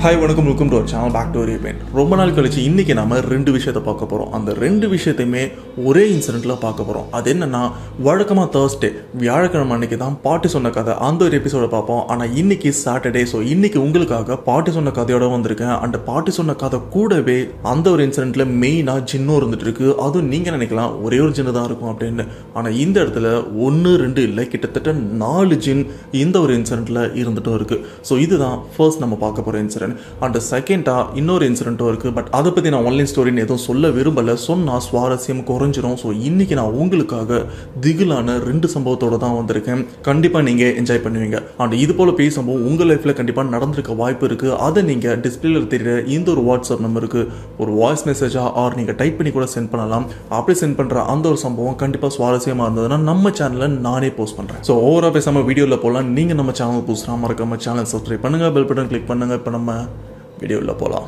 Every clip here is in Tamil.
ஹாய் வணக்கம் welcome to channel back to ஒரு இவெண்ட் ரொம்ப நாள் கழிச்சு இன்னைக்கு நம்ம ரெண்டு விஷயத்தை பார்க்க போகிறோம் அந்த ரெண்டு விஷயத்தையுமே ஒரே இன்சிடென்ட்டில் பார்க்க போகிறோம் அது என்னன்னா வழக்கமாக தேர்ஸ்டே வியாழக்கிழமை அன்னைக்கு தான் பாட்டி சொன்ன கதை அந்த ஒரு எபிசோட பார்ப்போம் ஆனால் இன்னைக்கு சாட்டர்டே ஸோ இன்னைக்கு உங்களுக்காக பாட்டி சொன்ன கதையோட வந்திருக்கேன் அந்த பாட்டி சொன்ன கதை கூடவே அந்த ஒரு இன்சிடென்ட்ல மெயினாக ஜின்னும் இருந்துட்டு இருக்கு அதுவும் நீங்கள் நினைக்கலாம் ஒரே ஒரு ஜின்னு தான் இருக்கும் அப்படின்னு ஆனால் இந்த இடத்துல ஒன்று ரெண்டு இல்லை கிட்டத்தட்ட நாலு ஜின் இந்த ஒரு இன்சிடென்ட்ல இருந்துட்டும் இருக்கு ஸோ இதுதான் ஃபர்ஸ்ட் நம்ம பார்க்க போகிற இன்சிடென்ட் அண்ட் செகண்டாக இன்னொரு இன்சிடென்ட்டும் இருக்குது பட் அதை பற்றி நான் ஆன்லைன் ஸ்டோரின்னு எதுவும் சொல்ல விரும்பலை சொன்னால் சுவாரஸ்யம் குறைஞ்சிரும் ஸோ இன்னைக்கு நான் உங்களுக்காக திகிலான ரெண்டு சம்பவத்தோட தான் வந்திருக்கேன் கண்டிப்பாக நீங்கள் என்ஜாய் பண்ணுவீங்க அண்ட் இது போல் பேய் சம்பவம் உங்கள் லைஃப்பில் கண்டிப்பாக நடந்திருக்க வாய்ப்பு இருக்குது அதை நீங்கள் டிஸ்பிளேல தெரியுற இந்த ஒரு வாட்ஸ்அப் நம்பருக்கு ஒரு வாய்ஸ் மெசேஜாக ஆர் நீங்கள் டைப் பண்ணி கூட சென்ட் பண்ணலாம் அப்படி சென்ட் பண்ணுற அந்த ஒரு சம்பவம் கண்டிப்பாக சுவாரஸ்யமாக இருந்ததுன்னா நம்ம சேனலில் நானே போஸ்ட் பண்ணுறேன் ஸோ ஓவராக பேசாமல் வீடியோவில் போகலாம் நீங்கள் நம்ம சேனல் புதுசாக மறக்காம சேனல் சப்ஸ்கிரைப் பண்ணுங்கள் பெல் பட்டன் கிளிக் பண்ணுங்கள் இப்போ நம்ம வீடியோவில் போகலாம்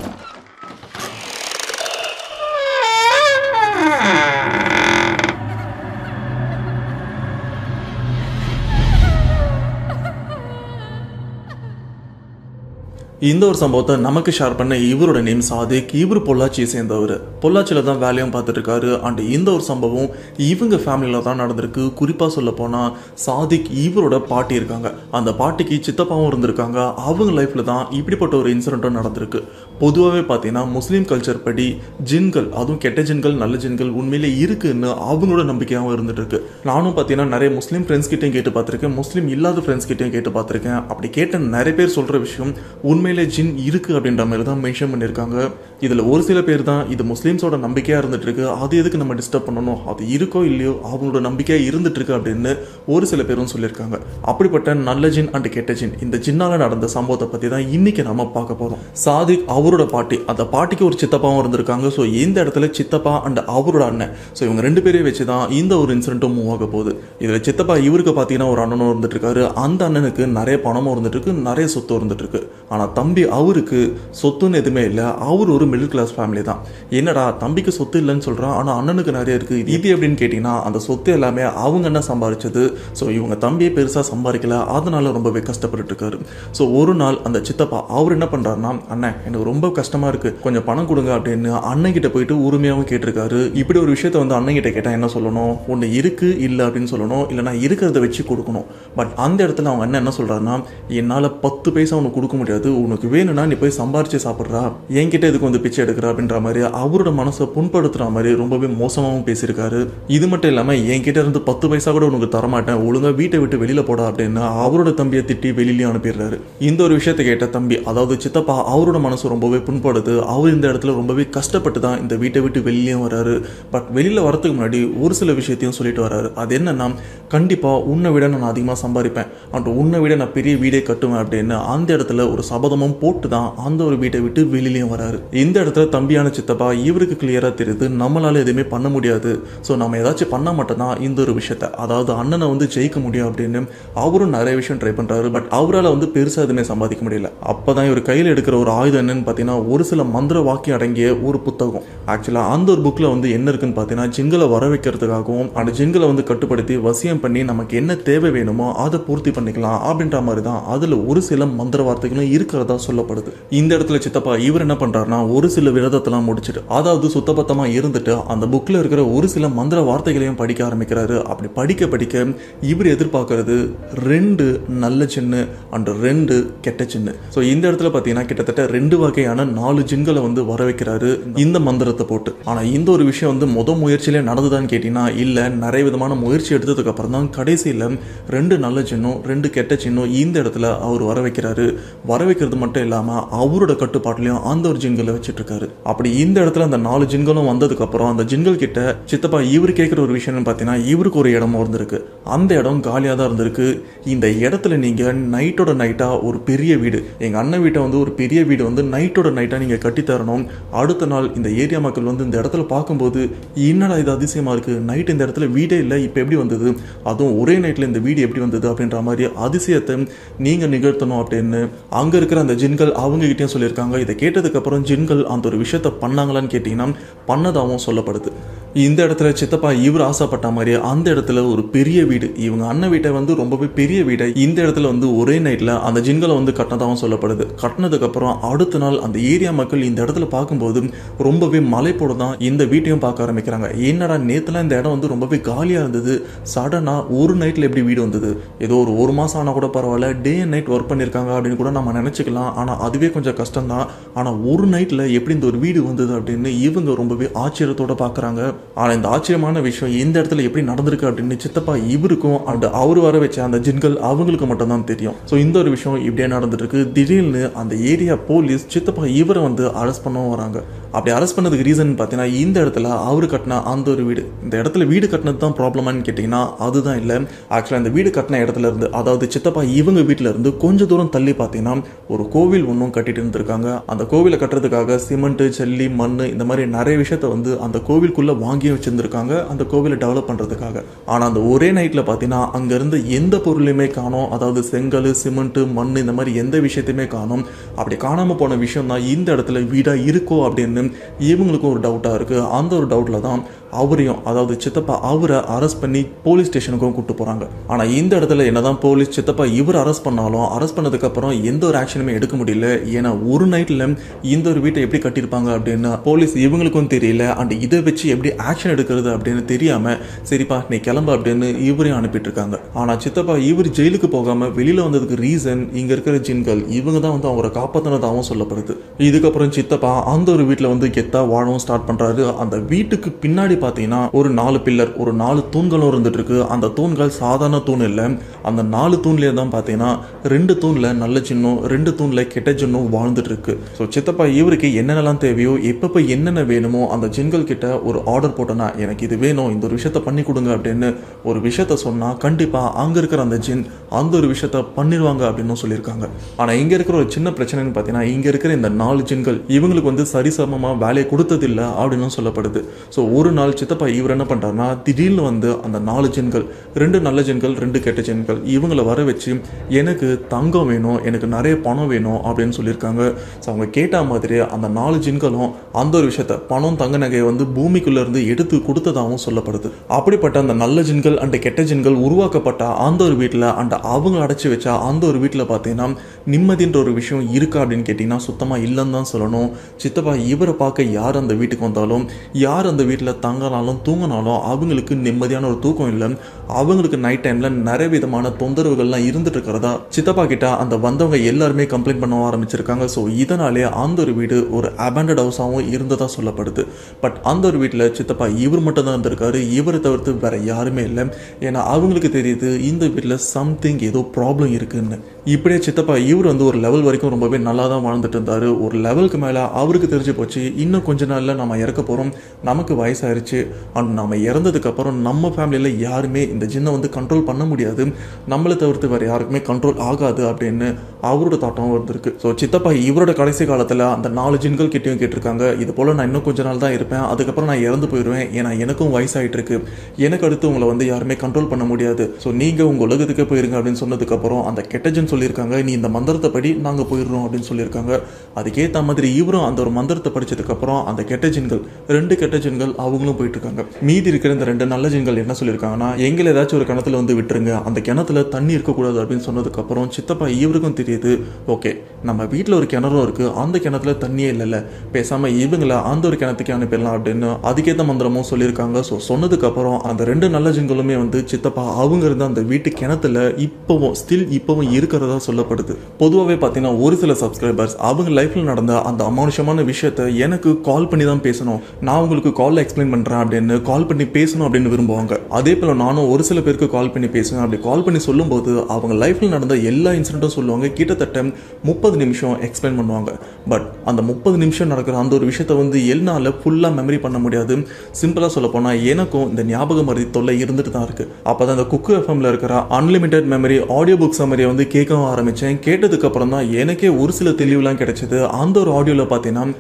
இந்த ஒரு சம்பவத்தை நமக்கு ஷேர் பண்ண இவரோட நேம் சாதிக் இவர் பொள்ளாச்சியை சேர்ந்தவர் பொள்ளாச்சியில் தான் வேலையும் பார்த்துட்டு இருக்காரு அண்ட் இந்த ஒரு சம்பவம் இவங்க ஃபேமிலியில் தான் நடந்திருக்கு குறிப்பாக சொல்ல போனால் சாதிக் இவரோட பாட்டி இருக்காங்க அந்த பாட்டிக்கு சித்தப்பாவும் இருந்திருக்காங்க அவங்க லைஃப்பில் தான் இப்படிப்பட்ட ஒரு இன்சிடென்ட்டும் நடந்திருக்கு பொதுவாகவே பார்த்தீங்கன்னா முஸ்லீம் கல்ச்சர் படி ஜின்கள் அதுவும் கெட்ட ஜின்கள் நல்ல ஜின்கள் உண்மையிலே இருக்குன்னு அவங்களோட நம்பிக்கையாகவும் இருந்துட்டு இருக்கு நானும் பார்த்தீங்கன்னா நிறைய முஸ்லீம் ஃப்ரெண்ட்ஸ் கிட்டையும் கேட்டு பார்த்துருக்கேன் முஸ்லீம் இல்லாத ஃப்ரெண்ட்ஸ் கிட்டையும் கேட்டு பார்த்துருக்கேன் அப்படி கேட்ட நிறைய பேர் சொல்கிற விஷயம் உண்மையிலே ஜின் இருக்கு அப்படின்ற மாதிரி தான் மென்ஷன் பண்ணியிருக்காங்க இதில் ஒரு சில பேர் தான் இது முஸ்லீம்ஸோட நம்பிக்கையாக இருந்துட்டு இருக்கு அது எதுக்கு நம்ம டிஸ்டர்ப் பண்ணணும் அது இருக்கோ இல்லையோ அவங்களோட நம்பிக்கையாக இருந்துட்டு இருக்கு அப்படின்னு ஒரு சில பேரும் சொல்லியிருக்காங்க அப்படிப்பட்ட நல்ல ஜின் அண்ட் கெட்ட ஜின் இந்த ஜின்னால நடந்த சம்பவத்தை பற்றி தான் இன்னைக்கு நம்ம பார்க்க போகிறோம் சாதிக் அவரோட பாட்டி அந்த பாட்டிக்கு ஒரு சித்தப்பாவும் இருந்திருக்காங்க ஸோ இந்த இடத்துல சித்தப்பா அண்ட் அவரோட அண்ணன் ஸோ இவங்க ரெண்டு பேரையும் வச்சு தான் இந்த ஒரு இன்சிடென்ட்டும் மூவ் ஆக போகுது இதில் சித்தப்பா இவருக்கு பார்த்தீங்கன்னா ஒரு அண்ணனும் இருந்துட்டு இருக்காரு அந்த அண்ணனுக்கு நிறைய பணமும் இருந்துட்டு இருக்கு நிறைய சொத்து இருந்துட்டு இருக்கு ஆனால் தம்பி அவருக்கு சொத்துன்னு எதுவுமே இல்லை அவர் ஒரு மிடில் கிளாஸ் ஃபேமிலி தான் என்னடா தம்பிக்கு சொத்து இல்லைன்னு சொல்கிறான் ஆனால் அண்ணனுக்கு நிறைய இருக்குது இது எப்படின்னு கேட்டிங்கன்னா அந்த சொத்து எல்லாமே அவங்க என்ன சம்பாரிச்சது ஸோ இவங்க தம்பியே பெருசாக சம்பாதிக்கல அதனால ரொம்பவே கஷ்டப்பட்டு இருக்காரு ஸோ ஒரு நாள் அந்த சித்தப்பா அவர் என்ன பண்ணுறாருன்னா அண்ணன் எனக்கு ரொம்ப கஷ்டமாக இருக்குது கொஞ்சம் பணம் கொடுங்க அப்படின்னு அண்ணன் கிட்ட போயிட்டு உரிமையாகவும் கேட்டிருக்காரு இப்படி ஒரு விஷயத்த வந்து அண்ணன் கிட்ட கேட்டால் என்ன சொல்லணும் ஒன்று இருக்கு இல்லை அப்படின்னு சொல்லணும் இல்லைனா இருக்கிறத வச்சு கொடுக்கணும் பட் அந்த இடத்துல அவங்க அண்ணன் என்ன சொல்கிறாருன்னா என்னால் பத்து பைசா உனக்கு கொடுக்க முடியாது உனக்கு வேணும்னா நீ போய் சம்பாரிச்சு சாப்பிட்றா என்கிட்ட இதுக்கு வந்து பிச்சை எடுக்கிற அப்படின்ற மாதிரி அவரோட மனசை புண்படுத்துற மாதிரி ரொம்பவே மோசமாகவும் பேசியிருக்காரு இது மட்டும் இல்லாமல் என்கிட்ட இருந்து பத்து பைசா கூட உனக்கு தரமாட்டேன் ஒழுங்காக வீட்டை விட்டு வெளியில் போடா அப்படின்னு அவரோட தம்பியை திட்டி வெளியிலேயும் அனுப்பிடுறாரு இந்த ஒரு விஷயத்தை கேட்ட தம்பி அதாவது சித்தப்பா அவரோட மனசு ரொம்பவே புண்படுது அவர் இந்த இடத்துல ரொம்பவே கஷ்டப்பட்டு தான் இந்த வீட்டை விட்டு வெளியிலையும் வராரு பட் வெளியில் வரதுக்கு முன்னாடி ஒரு சில விஷயத்தையும் சொல்லிட்டு வராரு அது என்னன்னா கண்டிப்பாக உன்னை விட நான் அதிகமாக சம்பாதிப்பேன் அண்ட் உன்னை விட நான் பெரிய வீடே கட்டுவேன் அப்படின்னு அந்த இடத்துல ஒரு சபதமும் போட்டு தான் அந்த ஒரு வீட்டை விட்டு வெளியிலையும் வராரு இந்த இடத்துல தம்பியான சித்தப்பா இவருக்கு கிளியராக தெரியுது நம்மளால எதுவுமே பண்ண முடியாது ஸோ நம்ம ஏதாச்சும் பண்ணால் மட்டும்தான் இந்த ஒரு விஷயத்த அதாவது அண்ணனை வந்து ஜெயிக்க முடியும் அப்படின்னு அவரும் நிறைய விஷயம் ட்ரை பண்ணுறாரு பட் அவரால் வந்து பெருசாக எதுவுமே சம்பாதிக்க முடியல அப்போ தான் இவர் கையில் எடுக்கிற ஒரு ஆயுதம் என்னன்னு பார்த்தீங்கன்னா ஒரு சில மந்திர வாக்கியம் அடங்கிய ஒரு புத்தகம் ஆக்சுவலாக அந்த ஒரு புக்கில் வந்து என்ன இருக்குன்னு பார்த்தீங்கன்னா ஜிங்களை வர வைக்கிறதுக்காகவும் அந்த ஜிங்களை வந்து கட்டுப்படுத்தி வசியம் பண்ணி நமக்கு என்ன தேவை வேணுமோ அதை பூர்த்தி பண்ணிக்கலாம் அப்படின்ற மாதிரி தான் அதில் ஒரு சில மந்திர வார்த்தைகளும் இருக்கிறதா சொல்லப்படுது இந்த இடத்துல சித்தப்பா இவர் என்ன பண்றாருன்னா ஒரு சில விரதத்தெல்லாம் முடிச்சுட்டு அதாவது சுத்தபத்தமா இருந்துட்டு அந்த புக்ல இருக்கிற ஒரு சில மந்திர வார்த்தைகளையும் படிக்க ஆரம்பிக்கிறாரு அப்படி படிக்க படிக்க இவர் எதிர்பார்க்கறது ரெண்டு நல்ல சின்ன அண்ட் ரெண்டு கெட்ட சின்ன ஸோ இந்த இடத்துல பார்த்தீங்கன்னா கிட்டத்தட்ட ரெண்டு வகையான நாலு ஜின்களை வந்து வர வைக்கிறாரு இந்த மந்திரத்தை போட்டு ஆனால் இந்த ஒரு விஷயம் வந்து முத முயற்சியிலே நடந்துதான்னு கேட்டீங்கன்னா இல்லை நிறைய விதமான முயற்சி எடுத்ததுக்கு அப்புறம் தான் கடைசியில் ரெண்டு நல்ல சின்னம் ரெண்டு கெட்ட சின்னம் இந்த இடத்துல அவர் வர வைக்கிறாரு வர வைக்கிறது மட்டும் இல்லாமல் அவரோட கட்டுப்பாட்டிலையும் அந்த ஒரு ஜின்களை வச்சுட்டு இருக்காரு அப்படி இந்த இடத்துல அந்த நாலு ஜின்களும் வந்ததுக்கு அப்புறம் அந்த ஜின்கள் கிட்ட சித்தப்பா இவர் கேட்குற ஒரு விஷயம்னு பார்த்தீங்கன்னா இவருக்கு ஒரு இடமும் இருந்திருக்கு அந்த இடம் காலியாக தான் இருந்திருக்கு இந்த இடத்துல நீங்கள் நைட்டோட நைட்டாக ஒரு பெரிய வீடு எங்கள் அண்ணன் வீட்டை வந்து ஒரு பெரிய வீடு வந்து நைட்டோட நைட்டாக நீங்கள் கட்டித்தரணும் அடுத்த நாள் இந்த ஏரியா மக்கள் வந்து இந்த இடத்துல பார்க்கும்போது என்னடா இது அதிசயமாக இருக்குது நைட் இந்த இடத்துல வீடே இல்லை இப்போ எப்படி வந்தது அதுவும் ஒரே நைட்டில் இந்த வீடு எப்படி வந்தது அப்படின்ற மாதிரி அதிசயத்தை நீங்கள் நிகழ்த்தணும் அப்படின்னு அங்கே இருக்கிற அந்த ஜின்கள் அவங்க கிட்டேயும் சொல்லியிருக்காங்க இதை கேட்டதுக்கப்புறம் ஜின்கள் அந்த ஒரு விஷயத்த பண்ணாங்களான்னு கேட்டிங்கன்னா பண்ணதாகவும் சொல்லப்படுது இந்த இடத்துல சித்தப்பா இவர் ஆசைப்பட்ட மாதிரி அந்த இடத்துல ஒரு பெரிய வீடு இவங்க அண்ணன் வீட்டை வந்து ரொம்பவே பெரிய வீடை இந்த இடத்துல வந்து ஒரே நைட்ல அந்த ஜின்களை வந்து கட்டினதாகவும் சொல்லப்படுது கட்டினதுக்கு அப்புறம் அடுத்த நாள் அந்த ஏரியா மக்கள் இந்த இடத்துல பார்க்கும்போது ரொம்பவே மலைப்போட தான் இந்த வீட்டையும் பார்க்க ஆரம்பிக்கிறாங்க என்னடா நேத்துலாம் இந்த இடம் வந்து ரொம்பவே காலியா இருந்தது சடனா ஒரு நைட்ல எப்படி வீடு வந்தது ஏதோ ஒரு ஒரு மாசம் ஆனா கூட பரவாயில்ல டே அண்ட் நைட் ஒர்க் பண்ணியிருக்காங்க அப்படின்னு கூட நம்ம நினைச்சுக்கலாம் ஆனா அதுவே கொஞ்சம் கஷ்டம் தான் ஆனா ஒரு நைட்ல எப்படி இந்த ஒரு வீடு வந்தது அப்படின்னு இவங்க ரொம்பவே ஆச்சரியத்தோட பார்க்கறாங்க ஆனா இந்த ஆச்சரியமான விஷயம் இந்த இடத்துல எப்படி நடந்திருக்கு அப்படின்னு சித்தப்பா இவருக்கும் அண்ட் அவர் வர வச்ச அந்த ஜின்கள் அவங்களுக்கு மட்டும்தான் தெரியும் ஸோ இந்த ஒரு விஷயம் இப்படியே நடந்துட்டு இருக்கு திடீர்னு அந்த ஏரியா போலீஸ் சித்தப்பா இவரை வந்து அரெஸ்ட் பண்ணவும் வராங்க அப்படி அரெஸ்ட் பண்ணதுக்கு ரீசன் பார்த்தீங்கன்னா இந்த இடத்துல அவர் கட்டின அந்த ஒரு வீடு இந்த இடத்துல வீடு கட்டினது தான் ப்ராப்ளமான்னு கேட்டிங்கன்னா அதுதான் இல்லை ஆக்சுவலாக இந்த வீடு கட்டின இடத்துல இருந்து அதாவது சித்தப்பா இவங்க வீட்டில் இருந்து கொஞ்சம் தூரம் தள்ளி பார்த்தீங்கன்னா ஒரு கோவில் ஒன்றும் கட்டிட்டு இருந்திருக்காங்க அந்த கோவிலை கட்டுறதுக்காக சிமெண்ட்டு ஜல்லி மண் இந்த மாதிரி நிறைய விஷயத்த வந்து அந்த கோவிலுக்குள்ளே வாங்கியும் வச்சிருந்திருக்காங்க அந்த கோவிலை டெவலப் பண்ணுறதுக்காக ஆனால் அந்த ஒரே நைட்டில் பார்த்தீங்கன்னா அங்கே இருந்த எந்த பொருளையுமே காணோம் அதாவது செங்கல் சிமெண்ட்டு மண் இந்த மாதிரி எந்த விஷயத்தையுமே காணோம் அப்படி காணாமல் போன விஷயம் தான் இந்த இடத்துல வீடாக இருக்கோ அப்படின்னு இவங்களுக்கும் ஒரு டவுட்டாக இருக்குது அந்த ஒரு டவுட்டில் தான் அவரையும் அதாவது சித்தப்பா அவரை அரெஸ்ட் பண்ணி போலீஸ் ஸ்டேஷனுக்கும் கூப்பிட்டு போகிறாங்க ஆனால் இந்த இடத்துல என்னதான் போலீஸ் சித்தப்பா இவர் அரெஸ்ட் பண்ணாலும் அரெஸ்ட் பண்ணதுக்கப்புறம் எந்த ஒரு ஆக்ஷனுமே எடுக்க முடியல ஏன்னா ஒரு நைட்டில் இந்த ஒரு வீட்டை எப்படி கட்டியிருப்பாங்க அப்படின்னு போலீஸ் இவங்களுக்கும் தெரியல அண்ட் இதை வச்சு எப்படி ஆக்ஷன் எடுக்கிறது அப்படின்னு தெரியாமல் சரிப்பா நீ கிளம்பு அப்படின்னு இவரையும் அனுப்பிட்டு இருக்காங்க ஆனால் சித்தப்பா இவர் ஜெயிலுக்கு போகாமல் வெளியில் வந்ததுக்கு ரீசன் இங்கே இருக்கிற ஜின்கள் இவங்க தான் வந்து அவரை காப்பாற்றினதாகவும் சொல்லப்படுது இதுக்கப்புறம் சித்தப்பா அந்த ஒரு வீட்டில் வந்து கெத்தா வாழவும் ஸ்டார்ட் பண்ணுறாரு அந்த வீட்டுக்கு பின்னாடி பார்த்தீங்கன்னா ஒரு நாலு பில்லர் ஒரு நாலு தூண்களும் இருந்துட்டு இருக்கு அந்த தூண்கள் சாதாரண தூண் இல்லை அந்த நாலு தூண்லேயே தான் பார்த்தீங்கன்னா ரெண்டு தூணில் நல்ல சின்னம் ரெண்டு தூணில் கெட்ட சின்னம் வாழ்ந்துட்டு இருக்கு ஸோ சித்தப்பா இவருக்கு என்னென்னலாம் தேவையோ எப்பப்போ என்னென்ன வேணுமோ அந்த ஜின்கள் கிட்ட ஒரு ஆர்டர் போட்டோன்னா எனக்கு இது வேணும் இந்த ஒரு விஷயத்த பண்ணி கொடுங்க அப்படின்னு ஒரு விஷயத்த சொன்னால் கண்டிப்பாக அங்கே இருக்கிற அந்த ஜின் அந்த ஒரு விஷயத்த பண்ணிடுவாங்க அப்படின்னு சொல்லியிருக்காங்க ஆனால் இங்கே இருக்கிற ஒரு சின்ன பிரச்சனைன்னு பார்த்தீங்கன்னா இங்கே இருக்கிற இந்த நாலு ஜின்கள் இவங்களுக்கு வந்து சரிசமமாக வேலையை கொடுத்ததில்லை அப்படின்னு சொல்லப்படுது ஸோ ஒரு நாள் சித்தப்பா இவர் என்ன பண்ணுறாருன்னா திடீர்னு வந்து அந்த நாலு ஜென்கள் ரெண்டு நல்ல ஜென்கள் ரெண்டு கெட்ட ஜென்கள் இவங்களை வர வச்சு எனக்கு தங்கம் வேணும் எனக்கு நிறைய பணம் வேணும் அப்படின்னு சொல்லியிருக்காங்க ஸோ அவங்க கேட்ட மாதிரி அந்த நாலு ஜின்களும் அந்த ஒரு விஷயத்த பணம் தங்க நகையை வந்து பூமிக்குள்ள இருந்து எடுத்து கொடுத்ததாகவும் சொல்லப்படுது அப்படிப்பட்ட அந்த நல்ல ஜின்கள் அண்ட் கெட்ட ஜின்கள் உருவாக்கப்பட்ட அந்த ஒரு வீட்டில் அண்ட் அவங்க அடைச்சி வச்சா அந்த ஒரு வீட்டில் பார்த்தீங்கன்னா நிம்மதின்ற ஒரு விஷயம் இருக்கா அப்படின்னு கேட்டிங்கன்னா சுத்தமாக இல்லைன்னு தான் சொல்லணும் சித்தப்பா இவரை பார்க்க யார் அந்த வீட்டுக்கு வந்தாலும் யார் அந்த வீட்டில் தங்கினாலும் தூங்கினாலும் அவங்களுக்கு நிம்மதியான ஒரு தூக்கம் இல்லை அவங்களுக்கு நைட் டைமில் நிறைய விதமான தொந்தரவுகள்லாம் இருந்துட்டு இருக்கிறதா சித்தப்பா கிட்ட அந்த வந்தவங்க எல்லாருமே கம்ப்ளைண்ட் பண்ண ஆரம்பிச்சிருக்காங்க ஸோ இதனாலே அந்த ஒரு வீடு ஒரு அபேண்டட் ஹவுஸாகவும் இருந்ததா சொல்லப்படுது பட் அந்த ஒரு வீட்டில் சித்தப்பா இவர் மட்டும் தான் இருந்திருக்காரு இவரை தவிர்த்து வேற யாருமே இல்லை ஏன்னா அவங்களுக்கு தெரியுது இந்த வீட்டில் சம்திங் ஏதோ ப்ராப்ளம் இருக்குன்னு இப்படியே சித்தப்பா இவர் வந்து ஒரு லெவல் வரைக்கும் ரொம்பவே நல்லா தான் வாழ்ந்துட்டு இருந்தாரு ஒரு லெவலுக்கு மேலே அவருக்கு தெரிஞ்சு போச்சு இன்னும் கொஞ்ச நாளில் நம்ம இறக்க போகிறோம் நமக்கு வயசாயிருச்சு அண்ட் நம்ம இறந்ததுக்கு அப்புறம் நம்ம ஃபேமிலியில் யாருமே இந்த ஜின்னை வந்து கண்ட்ரோல் பண்ண முடியாது நம்மளை தவிர்த்து வேறு யாருக்குமே கண்ட்ரோல் ஆகாது அப்படின்னு அவரோட தாட்டம் வந்திருக்கு ஸோ சித்தப்பா இவரோட கடைசி காலத்தில் அந்த நாலு ஜின்கள் கிட்டேயும் கேட்டிருக்காங்க இது போல் நான் இன்னும் கொஞ்ச நாள் தான் இருப்பேன் அதுக்கப்புறம் நான் இறந்து போயிடுவேன் ஏன்னா எனக்கும் வயசாயிட்டு இருக்கு எனக்கு அடுத்து உங்களை வந்து யாருமே கண்ட்ரோல் பண்ண முடியாது ஸோ நீங்கள் உங்கள் உலகத்துக்கு போயிருங்க அப்படின்னு சொன்னதுக்கப்புறம் அந்த கெட்ட ஜின் சொல்லியிருக்காங்க நீ இந்த மந்திரத்தை படி நாங்கள் போயிடுறோம் அப்படின்னு சொல்லியிருக்காங்க அதுக்கேற்ற மாதிரி இவரும் அந்த ஒரு மந்திரத்தை படிச்சதுக்கப்புறம் அந்த கெட்ட ஜின்கள் ரெண்டு கெட்ட ஜின்கள் அவங்களும் போயிட்டு இருக்காங்க மீதி இருக்கிற இந்த ரெண்டு நல்ல ஜின்கள் என்ன சொல்லியிருக்காங்கன்னா எங்களை ஏதாச்சும் ஒரு கிணத்துல வந்து விட்டுருங்க அந்த கிணத்துல தண்ணி இருக்கக்கூடாது அப்படின்னு சொன்னதுக்கப்புறம் சித்தப்பா இவருக்கும் தெரியுது ஓகே நம்ம வீட்டில் ஒரு கிணறும் இருக்கு அந்த கிணத்துல தண்ணியே இல்லைல்ல பேசாம இவங்கள அந்த ஒரு கிணத்துக்கு அனுப்பிடலாம் அப்படின்னு அதுக்கேற்ற மந்திரமும் சொல்லியிருக்காங்க ஸோ சொன்னதுக்கப்புறம் அந்த ரெண்டு நல்ல ஜின்களுமே வந்து சித்தப்பா அவங்க இருந்த அந்த வீட்டு கிணத்துல இப்போவும் ஸ்டில் இப்போவும் இருக்கிறதா சொல்லப்படுது பொதுவாகவே பார்த்தீங்கன்னா ஒரு சில சப்ஸ்கிரைபர்ஸ் அவங்க லைஃப்பில் நடந்த அந்த அமானுஷமான விஷயத்த எனக்கு கால் பண்ணி தான் பேசணும் நான் உங்களுக்கு காலில் எக்ஸ்பிளைன் பண்ணுறேன் அப்படின்னு கால் பண்ணி பேசணும் அப்படின்னு விரும்புவாங்க அதே போல் நானும் ஒரு சில பேருக்கு கால் பண்ணி பேசுவேன் அப்படி கால் பண்ணி சொல்லும்போது அவங்க லைஃப்பில் நடந்த எல்லா இன்சிடென்ட்டும் சொல்லுவாங்க கிட்டத்தட்ட முப்பது நிமிஷம் எக்ஸ்பிளைன் பண்ணுவாங்க பட் அந்த முப்பது நிமிஷம் நடக்கிற அந்த ஒரு விஷயத்த வந்து என்னால் ஃபுல்லாக மெமரி பண்ண முடியாது சிம்பிளாக சொல்ல போனால் எனக்கும் இந்த ஞாபக மருதி தொல்லை இருந்துட்டு தான் இருக்குது அப்போ தான் இந்த குக்கு எஃப்எம்ல இருக்கிற அன்லிமிட்டெட் மெமரி ஆடியோ புக் சம்மரியை வந்து கேட்கவும் ஆரம்பித்தேன் கேட்டதுக்கு அப்புறம் தான் எனக்கே ஒரு சில தெளிவுலாம் கிடைச்சது அந்த ஒரு ஆடியோவில் பார்த்தீங்கன்னா நாம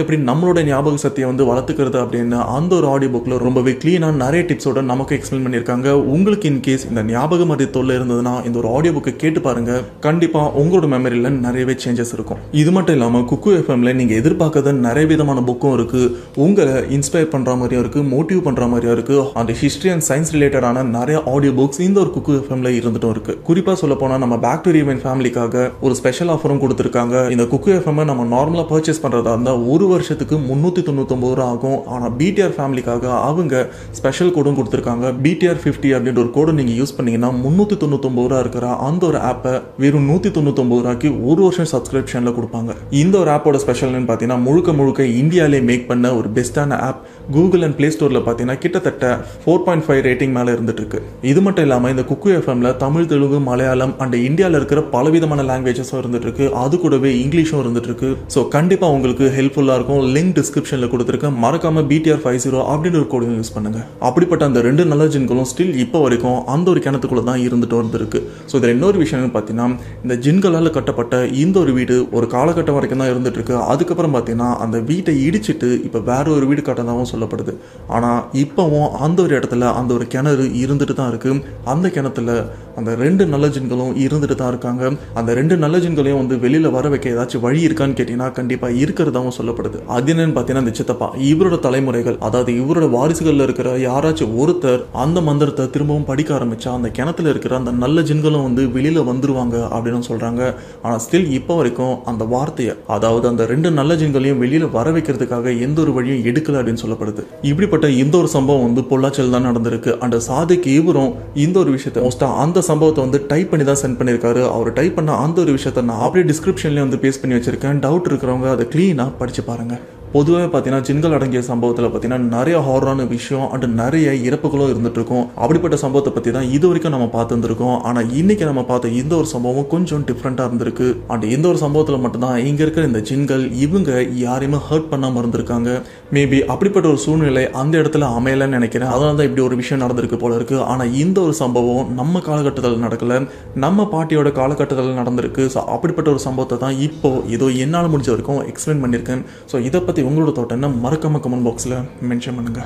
எப்படி நம்மளோட ஞாபக சக்தியை வந்து வளர்த்துக்கிறது அப்படின்னு அந்த ஒரு ஆடியோ புக்கில் ரொம்பவே க்ளீனாக நிறைய டிப்ஸோட நமக்கு எக்ஸ்பிளைன் பண்ணியிருக்காங்க உங்களுக்கு இன்கேஸ் இந்த ஞாபக மதி தொல்லை இருந்ததுன்னா இந்த ஒரு ஆடியோ புக்கை கேட்டு பாருங்க கண்டிப்பாக உங்களோட மெமரியில் நிறையவே சேஞ்சஸ் இருக்கும் இது மட்டும் இல்லாமல் குக்கு எஃப்எம்ல நீங்கள் எதிர்பார்க்காத நிறைய விதமான புக்கும் இருக்குது உங்களை இன்ஸ்பயர் பண்ணுற மாதிரியும் இருக்குது மோட்டிவ் பண்ணுற மாதிரியும் இருக்குது அந்த ஹிஸ்ட்ரி அண்ட் சயின்ஸ் ரிலேட்டடான நிறைய ஆடியோ புக்ஸ் இந்த ஒரு குக்கு எஃப்எம்ல இருந்துட்டும் இருக்கு குறிப்பாக சொல்ல போனால் நம்ம பேக் டு ஈவென்ட் ஃபேமிலிக்காக ஒரு ஸ்பெஷல் ஆஃபரும் கொடுத்துருக்காங்க இந்த குக்கு எஃப்எம் நம்ம நார்மலாக பர்ச்சேஸ் பண்ணுறதா இருந்தால் ஒரு வருஷத்துக்கு முந்நூற்றி தொண்ணூத்தொம்பது ரூபா ஆகும் ஆனால் பிடிஆர் ஃபேமிலிக்காக அவங்க ஸ்பெஷல் கோடும் கொடுத்துருக்காங்க பிடிஆர் ஃபிஃப்டி அப்படின்ற ஒரு கோடு நீங்கள் யூஸ் பண்ணீங்கன்னா முந்நூற்றி தொண்ணூத்தொம்பது ரூபா இருக்கிற அந்த ஒரு ஆப்பை வெறும் நூற்றி தொண்ணூத்தொம்பது ரூபாய்க்கு ஒரு வருஷம் சப்ஸ்கிரிப்ஷனில் கொடுப்பாங்க இந்த ஒரு ஆப்போட ஸ்பெஷல்னு பார்த்தீங்கன்னா முழுக்க முழுக்க இந்தியாவிலே மேக் பண்ண ஒரு பெஸ்ட்டான ஆப் கூகுள் அண்ட் ப்ளே ஸ்டோரில் பார்த்தீங்கன்னா கிட்டத்தட்ட ஃபோர் பாயிண்ட் ஃபைவ் ரேட்டிங் மேலே இருந்துட்டு இருக்கு இது மட்டும் இல்லாமல் இந்த குக்கு எஃப்எம்ல தமிழ் தெலுங்கு மலையாளம் அண்ட் இந்தியாவில் இருக்கிற பலவிதமான லாங்குவேஜஸும் இருந்துட்டு இருக்கு அது கூடவே இங்கிலீஷும் இருந்துட்டு இருக்கு ஸோ கண்டிப்பாக உங்களுக்கு ஹெல்ப்ஃபுல்லாக இருக்கும் லிங்க் டிஸ்கிரிப்ஷனில் கொடுத்துருக்கேன் மறக்காம பிடிஆர் ஃபைவ் ஜீரோ அப்படின்ற ஒரு கோடையும் யூஸ் பண்ணுங்க அப்படிப்பட்ட அந்த ரெண்டு நல்ல ஜின்களும் ஸ்டில் இப்போ வரைக்கும் அந்த ஒரு கிணத்துக்குள்ள தான் இருந்துட்டு வந்துருக்கு ஸோ இதில் இன்னொரு விஷயம் பார்த்தீங்கன்னா இந்த ஜின்களால் கட்டப்பட்ட இந்த ஒரு வீடு ஒரு காலகட்டம் வரைக்கும் தான் இருந்துட்டு இருக்கு அதுக்கப்புறம் பார்த்தீங்கன்னா அந்த வீட்டை இடிச்சிட்டு இப்போ வேற ஒரு வீடு கட்டதாகவும் சொல்லப்படுது ஆனால் இப்போவும் அந்த ஒரு இடத்துல அந்த ஒரு கிணறு இருந்துட்டு தான் இருக்கு அந்த கிணத்துல அந்த ரெண்டு நல்ல ஜின்களும் இருந்துட்டு தான் இருக்காங்க அந்த ரெண்டு நல்ல ஜின்களையும் வந்து வெளியில வர வைக்க ஏதாச்சும் வழி இருக்கான்னு கேட்டீங்கன்னா கண்டிப்பா இருக்கிறதாவும் சொல்லப்படுது அது என்னன்னு பார்த்தீங்கன்னா இந்த சித்தப்பா இவரோட தலைமுறைகள் அதாவது இவரோட வாரிசுகள்ல இருக்கிற யாராச்சும் ஒருத்தர் அந்த மந்திரத்தை திரும்பவும் படிக்க ஆரம்பிச்சா அந்த கிணத்துல இருக்கிற அந்த நல்ல ஜின்களும் வந்து வெளியில வந்துருவாங்க அப்படின்னு சொல்றாங்க ஆனா ஸ்டில் இப்போ வரைக்கும் அந்த வார்த்தையை அதாவது அந்த ரெண்டு நல்ல ஜின்களையும் வெளியில வர வைக்கிறதுக்காக எந்த ஒரு வழியும் எடுக்கல அப்படின்னு சொல்லப்படுது இப்படிப்பட்ட இந்த ஒரு சம்பவம் வந்து பொள்ளாச்சியில் தான் நடந்திருக்கு அந்த சாதிக்கு இவரும் இந்த ஒரு விஷயத்தை மோஸ்டா அந்த சம்பவத்தை வந்து டைப் பண்ணி தான் சென்ட் பண்ணியிருக்காரு அவர் டைப் பண்ண அந்த ஒரு விஷயத்தை நான் அப்படியே டிஸ்கிரிப்ஷன்லேயே வந்து பேஸ்ட் பண்ணி வச்சிருக்கேன் டவுட் இருக்கிறவங்க அதை க்ளீனாக படிச்சு பாருங்க பொதுவாக பார்த்தீங்கன்னா ஜின்கள் அடங்கிய சம்பவத்தில் பார்த்தீங்கன்னா நிறைய ஹாரரான விஷயம் அண்ட் நிறைய இறப்புகளும் இருந்துட்டு இருக்கும் அப்படிப்பட்ட சம்பவத்தை பற்றி தான் இது வரைக்கும் நம்ம பார்த்து இருந்திருக்கோம் ஆனால் இன்னைக்கு நம்ம பார்த்த இந்த ஒரு சம்பவம் கொஞ்சம் டிஃப்ரெண்ட்டாக இருந்திருக்கு அண்ட் இந்த ஒரு சம்பவத்தில் மட்டும்தான் இங்கே இருக்கிற இந்த ஜின்கள் இவங்க யாரையுமே ஹர்ட் பண்ணாமல் இருந்திருக்காங்க மேபி அப்படிப்பட்ட ஒரு சூழ்நிலை அந்த இடத்துல அமையலைன்னு நினைக்கிறேன் அதனால தான் இப்படி ஒரு விஷயம் நடந்திருக்கு போல இருக்கு ஆனால் இந்த ஒரு சம்பவம் நம்ம காலகட்டத்தில் நடக்கல நம்ம பாட்டியோட காலகட்டத்தில் நடந்திருக்கு ஸோ அப்படிப்பட்ட ஒரு சம்பவத்தை தான் இப்போ ஏதோ என்னால் முடிஞ்ச வரைக்கும் எக்ஸ்பிளைன் பண்ணியிருக்கேன் ஸோ இதை பற்றி உங்களோட தோட்டம் என்ன மறக்காம கமெண்ட் பாக்ஸில் மென்ஷன் பண்ணுங்க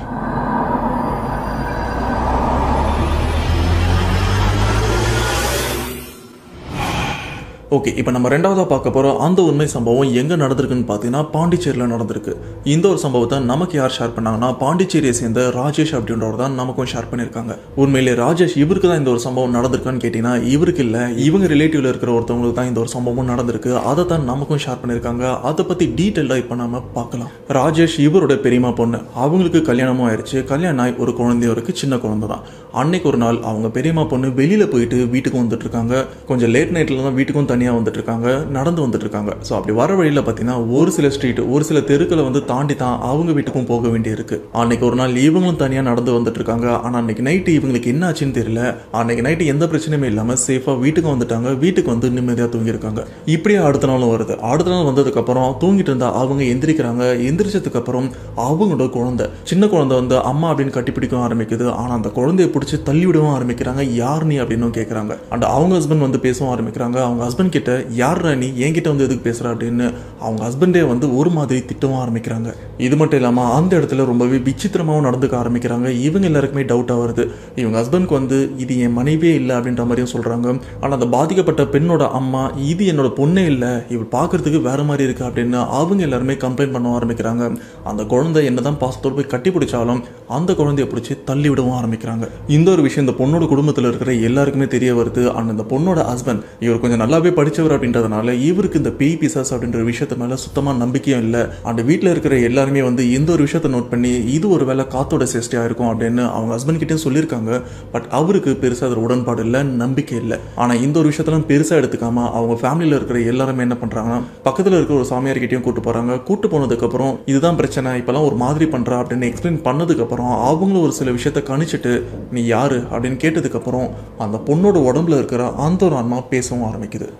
ஓகே இப்போ நம்ம ரெண்டாவதாக பார்க்க போகிறோம் அந்த உண்மை சம்பவம் எங்கே நடந்திருக்குன்னு பார்த்தீங்கன்னா பாண்டிச்சேரியில் நடந்திருக்கு இந்த ஒரு சம்பவத்தை நமக்கு யார் ஷேர் பண்ணாங்கன்னா பாண்டிச்சேரியை சேர்ந்த ராஜேஷ் அப்படின்றவர் தான் நமக்கும் ஷேர் பண்ணியிருக்காங்க உண்மையிலே ராஜேஷ் இவருக்கு தான் இந்த ஒரு சம்பவம் நடந்திருக்கான்னு கேட்டிங்கன்னா இவருக்கு இல்லை இவங்க ரிலேட்டிவ்ல இருக்கிற ஒருத்தவங்களுக்கு தான் இந்த ஒரு சம்பவம் நடந்திருக்கு அதை தான் நமக்கும் ஷேர் பண்ணியிருக்காங்க அதை பற்றி டீட்டெயிலாக இப்போ நம்ம பார்க்கலாம் ராஜேஷ் இவரோட பெரியமா பொண்ணு அவங்களுக்கு கல்யாணமும் ஆயிடுச்சு கல்யாணம் ஆகி ஒரு குழந்தையும் இருக்கு சின்ன குழந்தை தான் அன்னைக்கு ஒரு நாள் அவங்க பெரியம்மா பொண்ணு வெளியில் போயிட்டு வீட்டுக்கு வந்துட்டு இருக்காங்க கொஞ்சம் லேட் நைட்டில் தான் வீட்டுக்கும் தனியாக வந்துட்டு இருக்காங்க நடந்து வந்துட்டு இருக்காங்க ஸோ அப்படி வர வழியில் பார்த்தீங்கன்னா ஒரு சில ஸ்ட்ரீட் ஒரு சில தெருக்களை வந்து தாண்டி தான் அவங்க வீட்டுக்கும் போக வேண்டியிருக்கு அன்னைக்கு ஒரு நாள் இவங்களும் தனியாக நடந்து வந்துட்டு இருக்காங்க ஆனால் அன்னைக்கு நைட்டு இவங்களுக்கு என்ன ஆச்சுன்னு தெரியல அன்னைக்கு நைட்டு எந்த பிரச்சனையுமே இல்லாமல் சேஃபாக வீட்டுக்கு வந்துட்டாங்க வீட்டுக்கு வந்து நிம்மதியாக தூங்கியிருக்காங்க இப்படியே அடுத்த நாளும் வருது அடுத்த நாள் வந்ததுக்கப்புறம் தூங்கிட்டு இருந்தா அவங்க எந்திரிக்கிறாங்க எந்திரிச்சதுக்கு அப்புறம் அவங்களோட குழந்தை சின்ன குழந்தை வந்து அம்மா அப்படின்னு கட்டிப்பிடிக்கவும் ஆரம்பிக்குது ஆனால் அந்த குழந்தைய பிடிச்சி தள்ளி விடவும் ஆரம்பிக்கிறாங்க யார் நீ அப்படின்னு கேட்குறாங்க அண்ட் அவங்க ஹஸ்பண்ட் வந்து பேசவும் ஆரம்பிக்கிறாங்க அவங்க ஹஸ்பண்ட் கிட்ட யார் நீ என்கிட்ட வந்து எதுக்கு பேசுற அப்படின்னு அவங்க ஹஸ்பண்டே வந்து ஒரு மாதிரி திட்டவும் ஆரம்பிக்கிறாங்க இது மட்டும் இல்லாமல் அந்த இடத்துல ரொம்பவே விசித்திரமாகவும் நடந்துக்க ஆரம்பிக்கிறாங்க இவங்க எல்லாருக்குமே டவுட்டாக வருது இவங்க ஹஸ்பண்ட்க்கு வந்து இது என் மனைவியே இல்லை அப்படின்ற மாதிரியும் சொல்கிறாங்க ஆனால் அந்த பாதிக்கப்பட்ட பெண்ணோட அம்மா இது என்னோட பொண்ணே இல்லை இவள் பார்க்கறதுக்கு வேற மாதிரி இருக்கு அப்படின்னு அவங்க எல்லாருமே கம்ப்ளைண்ட் பண்ண ஆரம்பிக்கிறாங்க அந்த குழந்தை என்னதான் பாசத்தோடு போய் கட்டி பிடிச்சாலும் அந்த குழந்தைய பிடிச்சி தள்ளி விடவும் ஆரம்பிக்கிறாங்க இந்த ஒரு விஷயம் இந்த பொண்ணோட குடும்பத்தில் இருக்கிற எல்லாருக்குமே தெரிய வருது அண்ட் இந்த பொண்ணோட ஹஸ்பண்ட் இவர் கொஞ்சம் நல்லாவே படிச்சவர் அப்படின்றதுனால இவருக்கு இந்த பேய் பிசாஸ் அப்படின்ற ஒரு விஷயத்த மேல சுத்தமா நம்பிக்கையும் இல்லை அந்த வீட்டில் இருக்கிற எல்லாருமே வந்து இந்த ஒரு விஷயத்தை நோட் பண்ணி இது ஒரு வேலை காத்தோட சேஷ்டியா இருக்கும் அப்படின்னு அவங்க ஹஸ்பண்ட் கிட்டே சொல்லியிருக்காங்க பட் அவருக்கு பெருசாக அதில் உடன்பாடு இல்லை நம்பிக்கை இல்லை ஆனால் இந்த ஒரு விஷயத்தெல்லாம் பெருசாக எடுத்துக்காம அவங்க ஃபேமிலியில் இருக்கிற எல்லாருமே என்ன பண்றாங்கன்னா பக்கத்தில் இருக்கிற ஒரு சாமியார் கிட்டயும் கூட்டு போறாங்க கூட்டு போனதுக்கப்புறம் இதுதான் பிரச்சனை இப்பெல்லாம் ஒரு மாதிரி பண்றா அப்படின்னு எக்ஸ்பிளைன் பண்ணதுக்கப்புறம் அவங்களும் ஒரு சில விஷயத்த கணிச்சிட்டு நீ யாரு அப்படின்னு கேட்டதுக்கப்புறம் அந்த பொண்ணோட உடம்புல இருக்கிற அந்த ஒரு ஆன்மா பேசவும் ஆரம்பிக்குது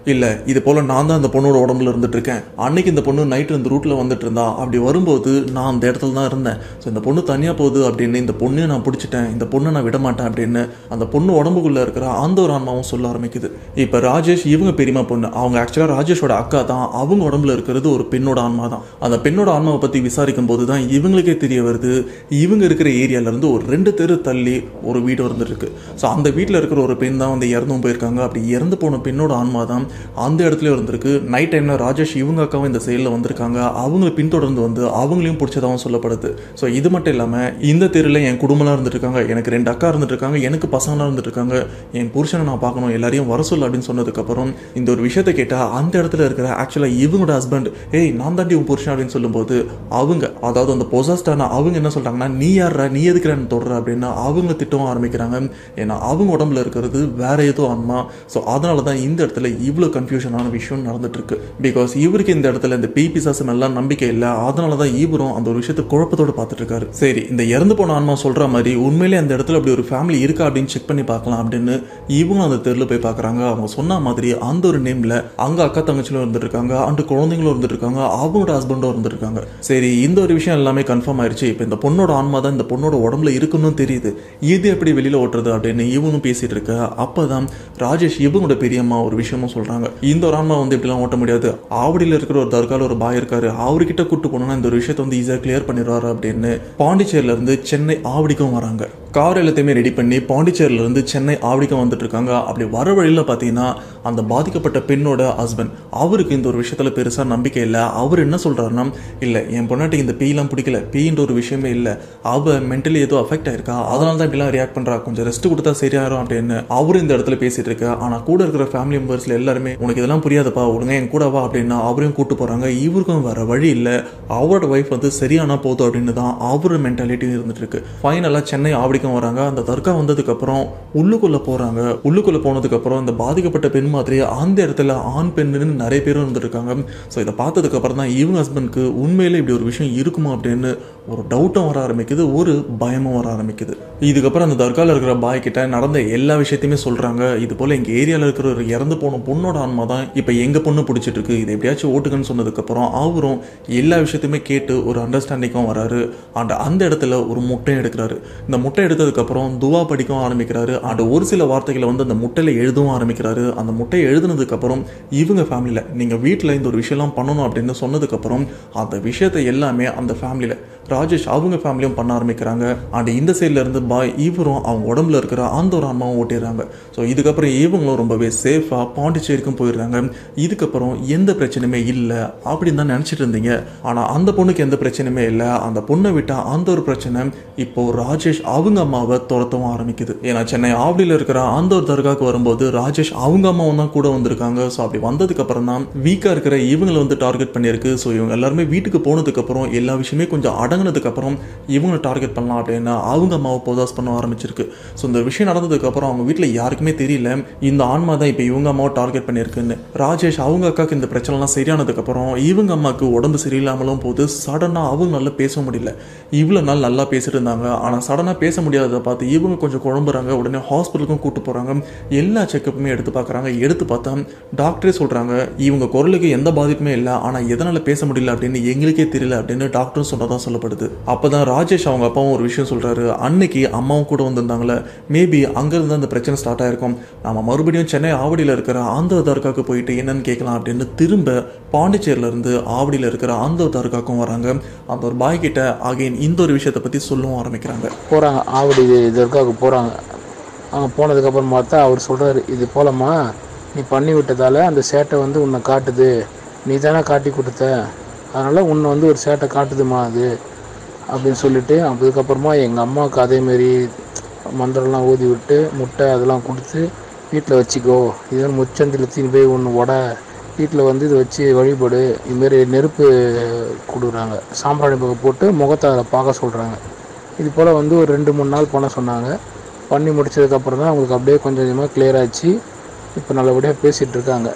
இல்லை இது போல் நான் தான் அந்த பொண்ணோட உடம்புல இருந்துட்டு இருக்கேன் அன்னைக்கு இந்த பொண்ணு நைட் இந்த ரூட்டில் வந்துட்டு இருந்தா அப்படி வரும்போது நான் அந்த இடத்துல தான் இருந்தேன் ஸோ இந்த பொண்ணு தனியாக போகுது அப்படின்னு இந்த பொண்ணையும் நான் பிடிச்சிட்டேன் இந்த பொண்ணை நான் விட மாட்டேன் அப்படின்னு அந்த பொண்ணு உடம்புக்குள்ளே இருக்கிற அந்த ஒரு ஆன்மாவும் சொல்ல ஆரம்பிக்குது இப்போ ராஜேஷ் இவங்க பெரியமா பொண்ணு அவங்க ஆக்சுவலாக ராஜேஷோட அக்கா தான் அவங்க உடம்புல இருக்கிறது ஒரு பெண்ணோட ஆன்மா தான் அந்த பெண்ணோட ஆன்மாவை பற்றி விசாரிக்கும் போது தான் இவங்களுக்கே தெரிய வருது இவங்க இருக்கிற ஏரியால இருந்து ஒரு ரெண்டு தெரு தள்ளி ஒரு வீடு இருந்துருக்கு ஸோ அந்த வீட்டில் இருக்கிற ஒரு பெண் தான் வந்து இறந்தும் போயிருக்காங்க அப்படி இறந்து போன பெண்ணோட ஆன்மா தான் அந்த இடத்துல இருந்திருக்கு நைட் டைமில் ராஜேஷ் இவங்க அக்காவும் இந்த செயலில் வந்திருக்காங்க அவங்கள பின்தொடர்ந்து வந்து அவங்களையும் பிடிச்சதாகவும் சொல்லப்படுது ஸோ இது மட்டும் இல்லாமல் இந்த தெருவில் என் குடும்பம்லாம் இருந்துட்டு இருக்காங்க எனக்கு ரெண்டு அக்கா இருந்துட்டு இருக்காங்க எனக்கு பசங்களாம் இருந்துட்டு இருக்காங்க என் புருஷனை நான் பார்க்கணும் எல்லாரையும் வர சொல்லு அப்படின்னு சொன்னதுக்கப்புறம் இந்த ஒரு விஷயத்தை கேட்டால் அந்த இடத்துல இருக்கிற ஆக்சுவலாக இவங்களோட ஹஸ்பண்ட் ஏய் நான் தாண்டி உன் புருஷன் அப்படின்னு சொல்லும்போது அவங்க அதாவது அந்த பொசஸ்டான அவங்க என்ன சொல்கிறாங்கன்னா நீ யாரா நீ எதுக்கு என்ன தொடர அப்படின்னு அவங்க திட்டவும் ஆரம்பிக்கிறாங்க ஏன்னா அவங்க உடம்புல இருக்கிறது வேற ஏதோ ஆன்மா ஸோ அதனால தான் இந்த இடத்துல இவ்வளோ கன்ஃபியூஷனான விஷயம் நடந்துட்டு இருக்கு பிகாஸ் இவருக்கு இந்த இடத்துல இந்த பேய் பிசாசம் எல்லாம் நம்பிக்கை இல்லை அதனால தான் இவரும் அந்த ஒரு விஷயத்தை குழப்பத்தோட பார்த்துட்டு இருக்காரு சரி இந்த இறந்து போன ஆன்மா சொல்ற மாதிரி உண்மையிலே அந்த இடத்துல அப்படி ஒரு ஃபேமிலி இருக்கா அப்படின்னு செக் பண்ணி பார்க்கலாம் அப்படின்னு இவங்களும் அந்த தெருவில் போய் பார்க்குறாங்க அவங்க சொன்ன மாதிரி அந்த ஒரு நேம்ல அங்க அக்கா தங்கச்சிலும் இருந்துட்டு இருக்காங்க அண்டு குழந்தைங்களும் இருந்துட்டு இருக்காங்க அவங்களோட ஹஸ்பண்டும் இருந்துட்டு இருக்காங்க சரி இந்த ஒரு விஷயம் எல்லாமே கன்ஃபார்ம் ஆயிருச்சு இப்போ இந்த பொண்ணோட ஆன்மா தான் இந்த பொண்ணோட உடம்புல இருக்குன்னு தெரியுது இது எப்படி வெளியில ஓட்டுறது அப்படின்னு இவனும் பேசிட்டு இருக்க அப்பதான் ராஜேஷ் இவங்களோட பெரியம்மா ஒரு விஷயமும் சொல்றாங்க இந்த ஒரு ஆன்மா வந்து இப்படிலாம் ஓட்ட முடியாது ஆவடியில் இருக்கிற ஒரு தர்கால ஒரு பாய் இருக்காரு அவர்கிட்ட கூட்டு போனோம்னா இந்த ஒரு விஷயத்தை வந்து ஈஸியாக கிளியர் பண்ணிடுவாரு அப்படின்னு பாண்டிச்சேரியில இருந்து சென்னை ஆவடிக்கும் வராங்க கார் எல்லாத்தையுமே ரெடி பண்ணி பாண்டிச்சேரியில இருந்து சென்னை ஆவடிக்கும் வந்துட்டு இருக்காங்க அப்படி வர வழியில பார்த்தீங்கன்னா அந்த பாதிக்கப்பட்ட பெண்ணோட ஹஸ்பண்ட் அவருக்கு இந்த ஒரு விஷயத்துல பெருசா நம்பிக்கை இல்லை அவர் என்ன சொல்றாருன்னா இல்லை என் பொண்ணாட்டி இந்த பேய்லாம் பிடிக்கல பேயின்ற ஒரு விஷயமே இல்லை அவ மென்டலி ஏதோ அஃபெக்ட் ஆயிருக்கா அதனால தான் இப்படிலாம் ரியாக்ட் பண்றா கொஞ்சம் ரெஸ்ட் கொடுத்தா சரியாயிரும் அப்படின்னு அவரு இந்த இடத்துல பேசிட்டு இருக்க ஆனா கூட இருக்கிற ஃபேமிலி மெம்பர்ஸ்ல எல்லாருமே உனக்கு இதெல்லாம் புரியாதப்பா ஒழுங்கா என் கூட வா அப்படின்னா அவரையும் கூட்டு போறாங்க இவருக்கும் வேற வழி இல்லை அவரோட ஒய்ஃப் வந்து சரியானா போதும் அப்படின்னு தான் அவரோட மென்டாலிட்டியும் இருந்துட்டு இருக்கு ஃபைனலா சென்னை ஆவடிக்கும் வராங்க அந்த தர்கா வந்ததுக்கு அப்புறம் உள்ளுக்குள்ள போறாங்க உள்ளுக்குள்ள போனதுக்கு அப்புறம் இந்த பாதிக்கப்பட்ட பெண் மாதிரி அந்த இடத்துல ஆண் பெண்ணுன்னு நிறைய பேரும் இருந்திருக்காங்க ஸோ இதை பார்த்ததுக்கு அப்புறம் தான் இவங்க ஹஸ்பண்ட்க்கு உண்மையிலே இப்படி ஒரு விஷயம் இருக்குமா அப்படின்னு ஒரு டவுட்டும் வர ஆரம்பிக்குது ஒரு பயமும் வர ஆரம்பிக்குது இதுக்கப்புறம் அந்த தர்காவில் இருக்கிற பாய் கிட்ட நடந்த எல்லா விஷயத்தையுமே சொல்றாங்க இது போல எங்க ஏரியாவில் இருக்கிற ஒரு இறந்து போன பொண்ணோட ஆன்மா தான் இப்போ எங்க பொண்ணு பிடிச்சிட்டு இருக்கு இது எப்படியாச்சும் ஓட்டுக்குன்னு சொன்னதுக்கப்புறம் அவரும் எல்லா விஷயத்தையுமே கேட்டு ஒரு அண்டர்ஸ்டாண்டிங்கும் வராரு அண்ட் அந்த இடத்துல ஒரு முட்டை எடுக்கிறாரு இந்த முட்டை எடுத்ததுக்கப்புறம் துவா படிக்கவும் ஆரம்பிக்கிறாரு அண்ட் ஒரு சில வார்த்தைகளை வந்து அந்த முட்டையில எழுதவும் ஆரம்பிக்கிறாரு அந்த முட்டையை எழுதுனதுக்கப்புறம் இவங்க ஃபேமிலியில் நீங்கள் வீட்டில் இந்த ஒரு விஷயம்லாம் பண்ணணும் அப்படின்னு சொன்னதுக்கப்புறம் அந்த விஷயத்தை எல்லாமே அந்த ஃபேமிலியில் ராஜேஷ் அவங்க ஃபேமிலியும் பண்ண ஆரம்பிக்கிறாங்க அண்ட் இந்த சைடில் இருந்து பாய் இவரும் அவங்க உடம்புல இருக்கிற அந்த ஒரு அம்மாவும் ஓட்டிடுறாங்க ஸோ இதுக்கப்புறம் இவங்களும் ரொம்பவே சேஃபாக பாண்டிச்சேரிக்கும் போயிடுறாங்க இதுக்கப்புறம் எந்த பிரச்சனையுமே இல்லை அப்படின்னு தான் நினச்சிட்டு இருந்தீங்க ஆனால் அந்த பொண்ணுக்கு எந்த பிரச்சனையுமே இல்லை அந்த பொண்ணை விட்டா அந்த ஒரு பிரச்சனை இப்போ ராஜேஷ் அவங்க அம்மாவை துரத்தவும் ஆரம்பிக்குது ஏன்னா சென்னை ஆவடியில் இருக்கிற அந்த ஒரு தர்காவுக்கு வரும்போது ராஜேஷ் அவங்க அம்மாவும் தான் கூட வந்திருக்காங்க ஸோ அப்படி வந்ததுக்கு அப்புறம் தான் வீக்காக இருக்கிற இவங்களை வந்து டார்கெட் பண்ணியிருக்கு ஸோ இவங்க எல்லாருமே வீட்டுக்கு போனதுக்கு அப்புறம் எல்லா விஷயமே கொஞ்சம் அடங்கினதுக்கு அப்புறம் இவங்களை டார்கெட் பண்ணலாம் அப்படின்னா அவங்க அம்மாவை போதாஸ் பண்ண ஆரம்பிச்சிருக்கு ஸோ இந்த விஷயம் நடந்ததுக்கு அப்புறம் அவங்க வீட்டில் யாருக்குமே தெரியல இந்த ஆன்மா தான் இப்போ இவங்க அம்மாவை டார்கெட் பண்ணியிருக்குன்னு ராஜேஷ் அவங்க அக்காவுக்கு இந்த பிரச்சனைலாம் சரியானதுக்கு அப்புறம் இவங்க அம்மாவுக்கு உடம்பு சரியில்லாமலும் போது சடனாக அவங்க நல்லா பேச முடியல இவ்வளோ நாள் நல்லா பேசிட்டு இருந்தாங்க ஆனால் சடனாக பேச முடியாததை பார்த்து இவங்க கொஞ்சம் குழம்புறாங்க உடனே ஹாஸ்பிட்டலுக்கும் கூட்டு போகிறாங்க எல்லா செக்கப்புமே எடுத்து பார்க்குறாங்க எடுத்து பார்த்தா டாக்டரே சொல்கிறாங்க இவங்க குரலுக்கு எந்த பாதிப்புமே இல்லை ஆனால் எதனால் பேச முடியல அப்படின்னு எங்களுக்கே தெரியல அப்படின்னு டாக்டரும் சொன்னதான் சொல்லப்படுது அப்போ தான் ராஜேஷ் அவங்க அப்பாவும் ஒரு விஷயம் சொல்கிறாரு அன்னைக்கு அம்மாவும் கூட வந்திருந்தாங்களே மேபி அங்கேருந்து அந்த பிரச்சனை ஸ்டார்ட் ஆயிருக்கும் நம்ம மறுபடியும் சென்னை ஆவடியில் இருக்கிற அந்த தர்காக்கு போயிட்டு என்னன்னு கேட்கலாம் அப்படின்னு திரும்ப பாண்டிச்சேரியில இருந்து ஆவடியில் இருக்கிற அந்த தர்காக்கும் வராங்க அந்த ஒரு பாய் கிட்ட அகைன் இந்த ஒரு விஷயத்தை பற்றி சொல்லவும் ஆரம்பிக்கிறாங்க போகிறாங்க ஆவடி தர்காவுக்கு போகிறாங்க அங்கே போனதுக்கப்புறம் பார்த்தா அவர் சொல்கிறாரு இது போலம்மா நீ பண்ணி விட்டதால அந்த சேட்டை வந்து உன்னை காட்டுது நீ தானே காட்டி கொடுத்த அதனால் உன்னை வந்து ஒரு சேட்டை காட்டுதுமா அது அப்படின்னு சொல்லிட்டு அதுக்கப்புறமா எங்கள் அம்மாவுக்கு அதேமாரி மந்திரம்லாம் ஊதி விட்டு முட்டை அதெல்லாம் கொடுத்து வீட்டில் வச்சுக்கோ இது முச்சந்தில் தீனி போய் ஒன்று உட வீட்டில் வந்து இதை வச்சு வழிபடு இதுமாரி நெருப்பு கொடுக்குறாங்க சாம்பிராணி பக்கம் போட்டு முகத்தை அதில் பார்க்க சொல்கிறாங்க இது போல் வந்து ஒரு ரெண்டு மூணு நாள் பண்ண சொன்னாங்க பண்ணி முடிச்சதுக்கப்புறம் தான் அவங்களுக்கு அப்படியே கொஞ்சம் கொஞ்சமாக கிளியர் ஆச்சு இப்போ நல்லபடியாக பேசிகிட்டு இருக்காங்க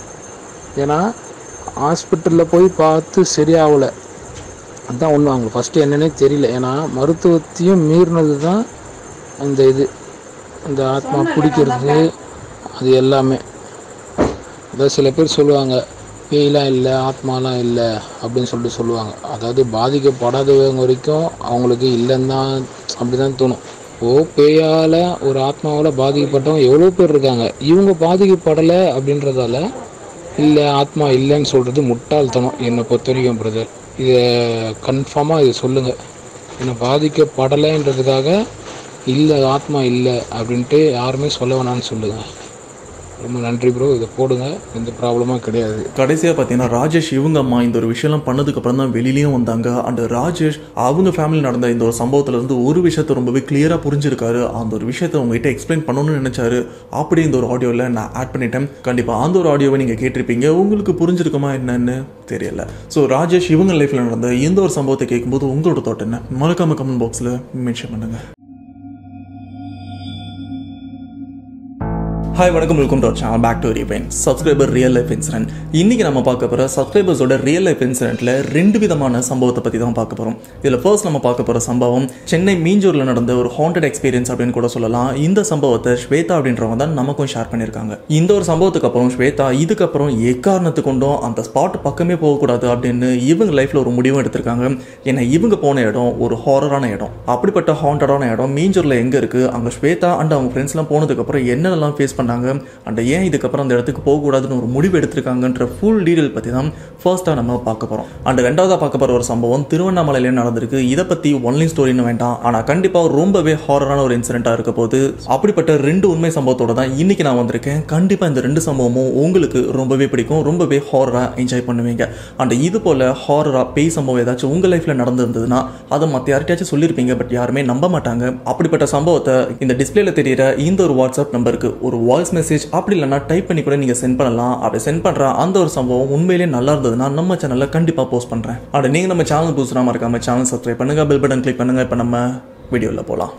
ஏன்னா ஹாஸ்பிட்டலில் போய் பார்த்து சரியாகலை அதுதான் ஒன்று அவங்க ஃபஸ்ட்டு என்னன்னே தெரியல ஏன்னா மருத்துவத்தையும் மீறினது தான் அந்த இது இந்த ஆத்மா பிடிக்கிறது அது எல்லாமே அதாவது சில பேர் சொல்லுவாங்க பேய்லாம் இல்லை ஆத்மாலாம் இல்லை அப்படின்னு சொல்லிட்டு சொல்லுவாங்க அதாவது பாதிக்கப்படாதவங்க வரைக்கும் அவங்களுக்கு இல்லைன்னு தான் அப்படி தான் தோணும் ஓ பேயால் ஒரு ஆத்மாவால் பாதிக்கப்பட்டவங்க எவ்வளோ பேர் இருக்காங்க இவங்க பாதிக்கப்படலை அப்படின்றதால இல்லை ஆத்மா இல்லைன்னு சொல்கிறது முட்டாள்தனம் என்னை பொறுத்த வரைக்கும் பிரதர் இதை கன்ஃபார்மாக இதை சொல்லுங்கள் என்னை பாதிக்கப்படலைன்றதுக்காக இல்லை ஆத்மா இல்லை அப்படின்ட்டு யாருமே சொல்ல வேணாம்னு சொல்லுங்கள் ரொம்ப நன்றி ப்ரோ இதை போடுங்க எந்த ப்ராப்ளமும் கிடையாது கடைசியாக பார்த்தீங்கன்னா ராஜேஷ் இவங்க அம்மா இந்த ஒரு விஷயம்லாம் பண்ணதுக்கு அப்புறம் தான் வெளியிலயும் வந்தாங்க அண்ட் ராஜேஷ் அவங்க ஃபேமிலி நடந்த இந்த ஒரு சம்பவத்துல இருந்து ஒரு விஷயத்தை ரொம்பவே கிளியராக புரிஞ்சிருக்காரு அந்த ஒரு விஷயத்தை உங்ககிட்ட எக்ஸ்பிளைன் பண்ணணும்னு நினைச்சாரு அப்படி இந்த ஒரு ஆடியோவில் நான் ஆட் பண்ணிட்டேன் கண்டிப்பாக அந்த ஒரு ஆடியோவை நீங்கள் கேட்டிருப்பீங்க உங்களுக்கு புரிஞ்சிருக்குமா என்னன்னு தெரியல ஸோ ராஜேஷ் இவங்க லைஃப்பில் நடந்த இந்த ஒரு சம்பவத்தை கேட்கும்போது உங்களோட தோட்டம் என்ன மறக்காம கமெண்ட் பாக்ஸில் மென்ஷன் பண்ணுங்க ஹாய் வணக்கம் welcome to channel back to ரிவைன் சப்ஸ்கிரைபர் ரியல் லைஃப் இன்சிடென்ட் இன்னைக்கு நம்ம பார்க்க போகிற சப்ஸ்கிரைபர்ஸோட ரியல் லைஃப் இன்சிடென்ட்ல ரெண்டு விதமான சம்பவத்தை பற்றி தான் பார்க்க போகிறோம் இதில் ஃபர்ஸ்ட் நம்ம பார்க்க போகிற சம்பவம் சென்னை மீஞ்சூரில் நடந்த ஒரு ஹாண்டட் எக்ஸ்பீரியன்ஸ் அப்படின்னு கூட சொல்லலாம் இந்த சம்பவத்தை ஸ்வேதா அப்படின்றவங்க தான் நமக்கும் ஷேர் பண்ணியிருக்காங்க இந்த ஒரு சம்பவத்துக்கு அப்புறம் ஸ்வேதா இதுக்கப்புறம் எக்காரணத்து கொண்டும் அந்த ஸ்பாட் பக்கமே போகக்கூடாது அப்படின்னு இவங்க லைஃப்பில் ஒரு முடிவும் எடுத்திருக்காங்க ஏன்னா இவங்க போன இடம் ஒரு ஹாரரான இடம் அப்படிப்பட்ட ஹாண்டடான இடம் மீஞ்சூரில் எங்கே இருக்குது அங்கே ஸ்வேதா அண்ட் அவங்க ஃப்ரெண்ட்ஸ்லாம் போனதுக்கப்புறம் என்னென்னலாம் ஃபேஸ் பண்ணாங்க அண்ட் ஏன் இதுக்கப்புறம் அந்த இடத்துக்கு போகக்கூடாதுன்னு ஒரு முடிவு எடுத்திருக்காங்கன்ற ஃபுல் டீடைல் பற்றி தான் ஃபர்ஸ்ட்டாக நம்ம பார்க்க போகிறோம் அண்ட் ரெண்டாவதாக பார்க்க போகிற ஒரு சம்பவம் திருவண்ணாமலையில நடந்திருக்கு இதை பற்றி ஒன்லைன் ஸ்டோரின்னு வேண்டாம் ஆனால் கண்டிப்பாக ரொம்பவே ஹாரரான ஒரு இன்சிடென்ட்டாக இருக்க போது அப்படிப்பட்ட ரெண்டு உண்மை சம்பவத்தோட தான் இன்னைக்கு நான் வந்திருக்கேன் கண்டிப்பாக இந்த ரெண்டு சம்பவமும் உங்களுக்கு ரொம்பவே பிடிக்கும் ரொம்பவே ஹாரராக என்ஜாய் பண்ணுவீங்க அண்ட் இது போல் ஹாரராக பேய் சம்பவம் ஏதாச்சும் உங்கள் லைஃப்பில் நடந்திருந்ததுன்னா அதை மற்ற யார்கிட்டயாச்சும் சொல்லியிருப்பீங்க பட் யாருமே நம்ப மாட்டாங்க அப்படிப்பட்ட சம்பவத்தை இந்த டிஸ்பிளேல தெரியிற இந்த ஒரு வாட்ஸ்அப் நம்பருக்கு ஒரு வாய்ஸ் மெசேஜ் அப்படி இல்லைன்னா டைப் பண்ணி கூட நீங்கள் சென்ட் பண்ணலாம் அப்படி சென்ட் பண்ணுற அந்த ஒரு சம்பவம் உண்மையிலேயே நல்லா இருந்ததுன்னா நம்ம சேனலில் கண்டிப்பாக போஸ்ட் பண்ணுறேன் அண்ட் நீங்கள் நம்ம சேனல் புதுசுனா மறக்காம சேனல் சப்ஸ்கிரைப் பண்ணுங்க பெல் பட்டன் கிளிக் பண்ணுங்க இப்போ நம்ம வீடியோவில் போகலாம்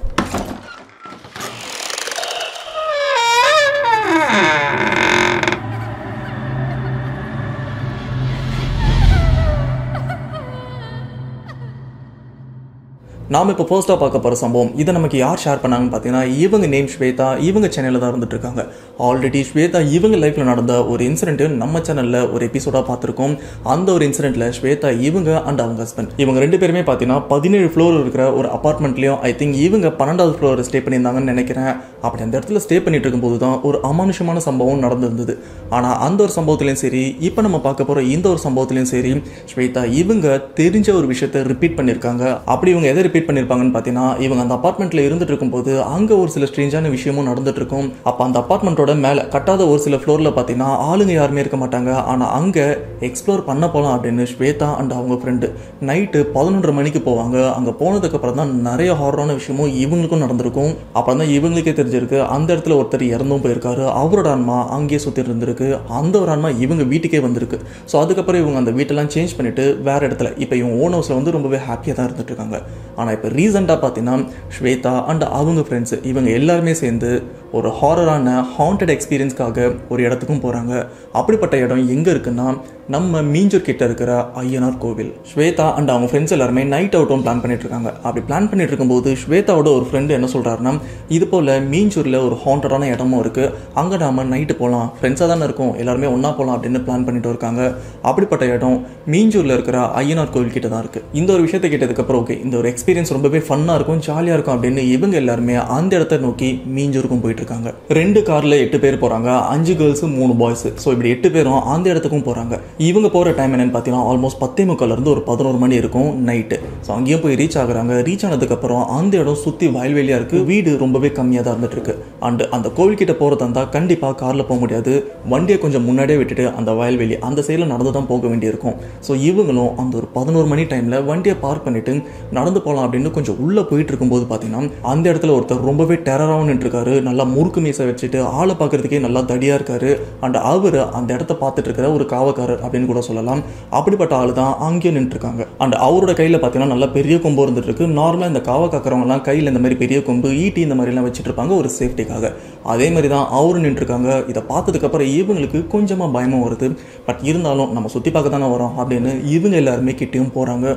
நாம் இப்போ ஃபர்ஸ்ட்டாக பார்க்க போகிற சம்பவம் இதை நமக்கு யார் ஷேர் பண்ணாங்கன்னு பார்த்தீங்கன்னா இவங்க நேம் ஸ்வேதா இவங்க சென்னையில் தான் இருந்துட்டு இருக்காங்க ஆல்ரெடி ஸ்வேதா இவங்க லைஃப்பில் நடந்த ஒரு இன்சிடென்ட் நம்ம சேனலில் ஒரு எபிசோடாக பார்த்துருக்கோம் அந்த ஒரு இன்சிடென்ட்டில் ஸ்வேதா இவங்க அண்ட் அவங்க ஹஸ்பண்ட் இவங்க ரெண்டு பேருமே பார்த்தீங்கன்னா பதினேழு ஃப்ளோர் இருக்கிற ஒரு அப்பார்ட்மெண்ட்லேயும் ஐ திங்க் இவங்க பன்னெண்டாவது ஃப்ளோர் ஸ்டே பண்ணியிருந்தாங்கன்னு நினைக்கிறேன் அப்படி அந்த இடத்துல ஸ்டே பண்ணிட்டு இருக்கும்போது தான் ஒரு அமானுஷமான சம்பவம் நடந்திருந்தது ஆனால் அந்த ஒரு சம்பவத்துலையும் சரி இப்போ நம்ம பார்க்க போகிற இந்த ஒரு சம்பவத்துலையும் சரி ஸ்வேதா இவங்க தெரிஞ்ச ஒரு விஷயத்தை ரிப்பீட் பண்ணியிருக்காங்க அப்படி இவங்க எதை ரிப்பீட் பண்ணியிருப்பாங்கன்னு பார்த்தீங்கன்னா இவங்க அந்த அப்பார்ட்மெண்ட்டில் இருந்துட்டு இருக்கும்போது அங்கே ஒரு சில ஸ்ட்ரேஞ்சான விஷயமும் நடந்துட்டு இருக்கும் அப்போ அந்த அப்பார்ட்மெண்ட்டோட மேலே கட்டாத ஒரு சில ஃப்ளோரில் பார்த்தீங்கன்னா ஆளுங்க யாருமே இருக்க மாட்டாங்க ஆனால் அங்கே எக்ஸ்ப்ளோர் பண்ண போகலாம் அப்படின்னு ஸ்வேதா அண்ட் அவங்க ஃப்ரெண்டு நைட்டு பதினொன்றரை மணிக்கு போவாங்க அங்கே போனதுக்கப்புறம் தான் நிறைய ஹாரரான விஷயமும் இவங்களுக்கும் நடந்திருக்கும் அப்புறம் தான் இவங்களுக்கே தெரிஞ்சிருக்கு அந்த இடத்துல ஒருத்தர் இறந்தும் போயிருக்காரு அவரோட ஆன்மா அங்கேயே சுற்றி இருந்திருக்கு அந்த ஒரு ஆன்மா இவங்க வீட்டுக்கே வந்திருக்கு ஸோ அதுக்கப்புறம் இவங்க அந்த வீட்டெல்லாம் சேஞ்ச் பண்ணிட்டு வேற இடத்துல இப்போ இவங்க ஓன் ஹவுஸில் வந்து ரொம்பவே ஹாப்பியாக தான் இருந்துட்டு இருக்காங்க ஆனால் இப்போ ரீசெண்டாக பார்த்தீங்கன்னா ஸ்வேதா அண்ட் அவங்க ஃப்ரெண்ட்ஸ் இவங்க எல்லாருமே சேர்ந்து ஒரு ஹாரரான ஹாண்டட் எக்ஸ்பீரியன்ஸ்க்காக ஒரு இடத்துக்கும் போகிறாங்க அப்படிப்பட்ட இடம் எங்கே இருக்குன்னா நம்ம மீஞ்சூர் கிட்ட இருக்கிற ஐயனார் கோவில் ஸ்வேதா அண்ட் அவங்க ஃப்ரெண்ட்ஸ் எல்லாருமே நைட் அவுட்டும் பிளான் பண்ணிட்டு இருக்காங்க அப்படி பிளான் பண்ணிட்டு இருக்கும்போது ஸ்வேதாவோட ஒரு ஃப்ரெண்டு என்ன சொல்கிறாருன்னா இது போல் மீஞ்சூரில் ஒரு ஹாண்டடான இடமும் இருக்குது அங்கே நாம நைட்டு போகலாம் ஃப்ரெண்ட்ஸாக தானே இருக்கும் எல்லாருமே ஒன்றா போகலாம் அப்படின்னு பிளான் பண்ணிட்டு இருக்காங்க அப்படிப்பட்ட இடம் மீஞ்சூரில் இருக்கிற ஐயனார் கோவில் கிட்ட தான் இருக்குது இந்த ஒரு விஷயத்தை கேட்டதுக்கப்புறம் ஓகே இந்த ஒரு எக்ஸ்பீரியன்ஸ் ரொம்பவே ஃபன்னாக இருக்கும் ஜாலியாக இருக்கும் அப்படின்னு இவங்க எல்லாருமே அந்த இடத்த நோக்கி மீஞ்சூருக்கும் போயிட்டு இருக்காங்க ரெண்டு காரில் எட்டு பேர் போகிறாங்க அஞ்சு கேர்ள்ஸ் மூணு பாய்ஸ் ஸோ இப்படி எட்டு பேரும் அந்த இடத்துக்கும் போகிறாங்க இவங்க போகிற டைம் என்னன்னு பார்த்தீங்கன்னா ஆல்மோஸ்ட் பத்தே முக்கால்லேருந்து ஒரு பதினோரு மணி இருக்கும் நைட்டு ஸோ அங்கேயும் போய் ரீச் ஆகுறாங்க ரீச் ஆனதுக்கப்புறம் அந்த இடம் சுற்றி வயல்வெளியாக இருக்குது வீடு ரொம்பவே கம்மியாக தான் இருந்துட்டு இருக்கு அண்ட் அந்த கோவில்கிட்ட போகிறதா இருந்தால் கண்டிப்பாக காரில் போக முடியாது வண்டியை கொஞ்சம் முன்னாடியே விட்டுட்டு அந்த வயல்வெளி அந்த சைடில் நடந்து தான் போக வேண்டியிருக்கும் ஸோ இவங்களும் அந்த ஒரு பதினோரு மணி டைமில் வண்டியை பார்க் பண்ணிட்டு நடந்து போகலாம் அப்படின்னு கொஞ்சம் உள்ளே போயிட்டு இருக்கும்போது பார்த்தீங்கன்னா அந்த இடத்துல ஒருத்தர் ரொம்பவே டெரராகவும் நின்றுருக்காரு நல்லா முறுக்கு மீசை வச்சுட்டு ஆளை பார்க்கறதுக்கே நல்லா தடியாக இருக்காரு அண்ட் அவர் அந்த இடத்த பார்த்துட்டு இருக்கிற ஒரு காவக்காரர் அப்படின்னு கூட சொல்லலாம் அப்படிப்பட்ட ஆள் தான் அங்கேயும் நின்றுருக்காங்க அண்ட் அவரோட கையில் பார்த்தீங்கன்னா நல்லா பெரிய கொம்பு இருந்துட்டு இருக்கு நார்மலாக இந்த காவ காக்கிறவங்கலாம் கையில் இந்த மாதிரி பெரிய கொம்பு ஈட்டி இந்த மாதிரிலாம் வச்சுட்டு இருப்பாங்க ஒரு சேஃப்டிக்காக அதே மாதிரி தான் அவரும் நின்றுருக்காங்க இதை பார்த்ததுக்கப்புறம் இவங்களுக்கு கொஞ்சமாக பயமும் வருது பட் இருந்தாலும் நம்ம சுற்றி பார்க்க தானே வரோம் அப்படின்னு இவங்க எல்லாருமே கிட்டேயும் போகிறாங்க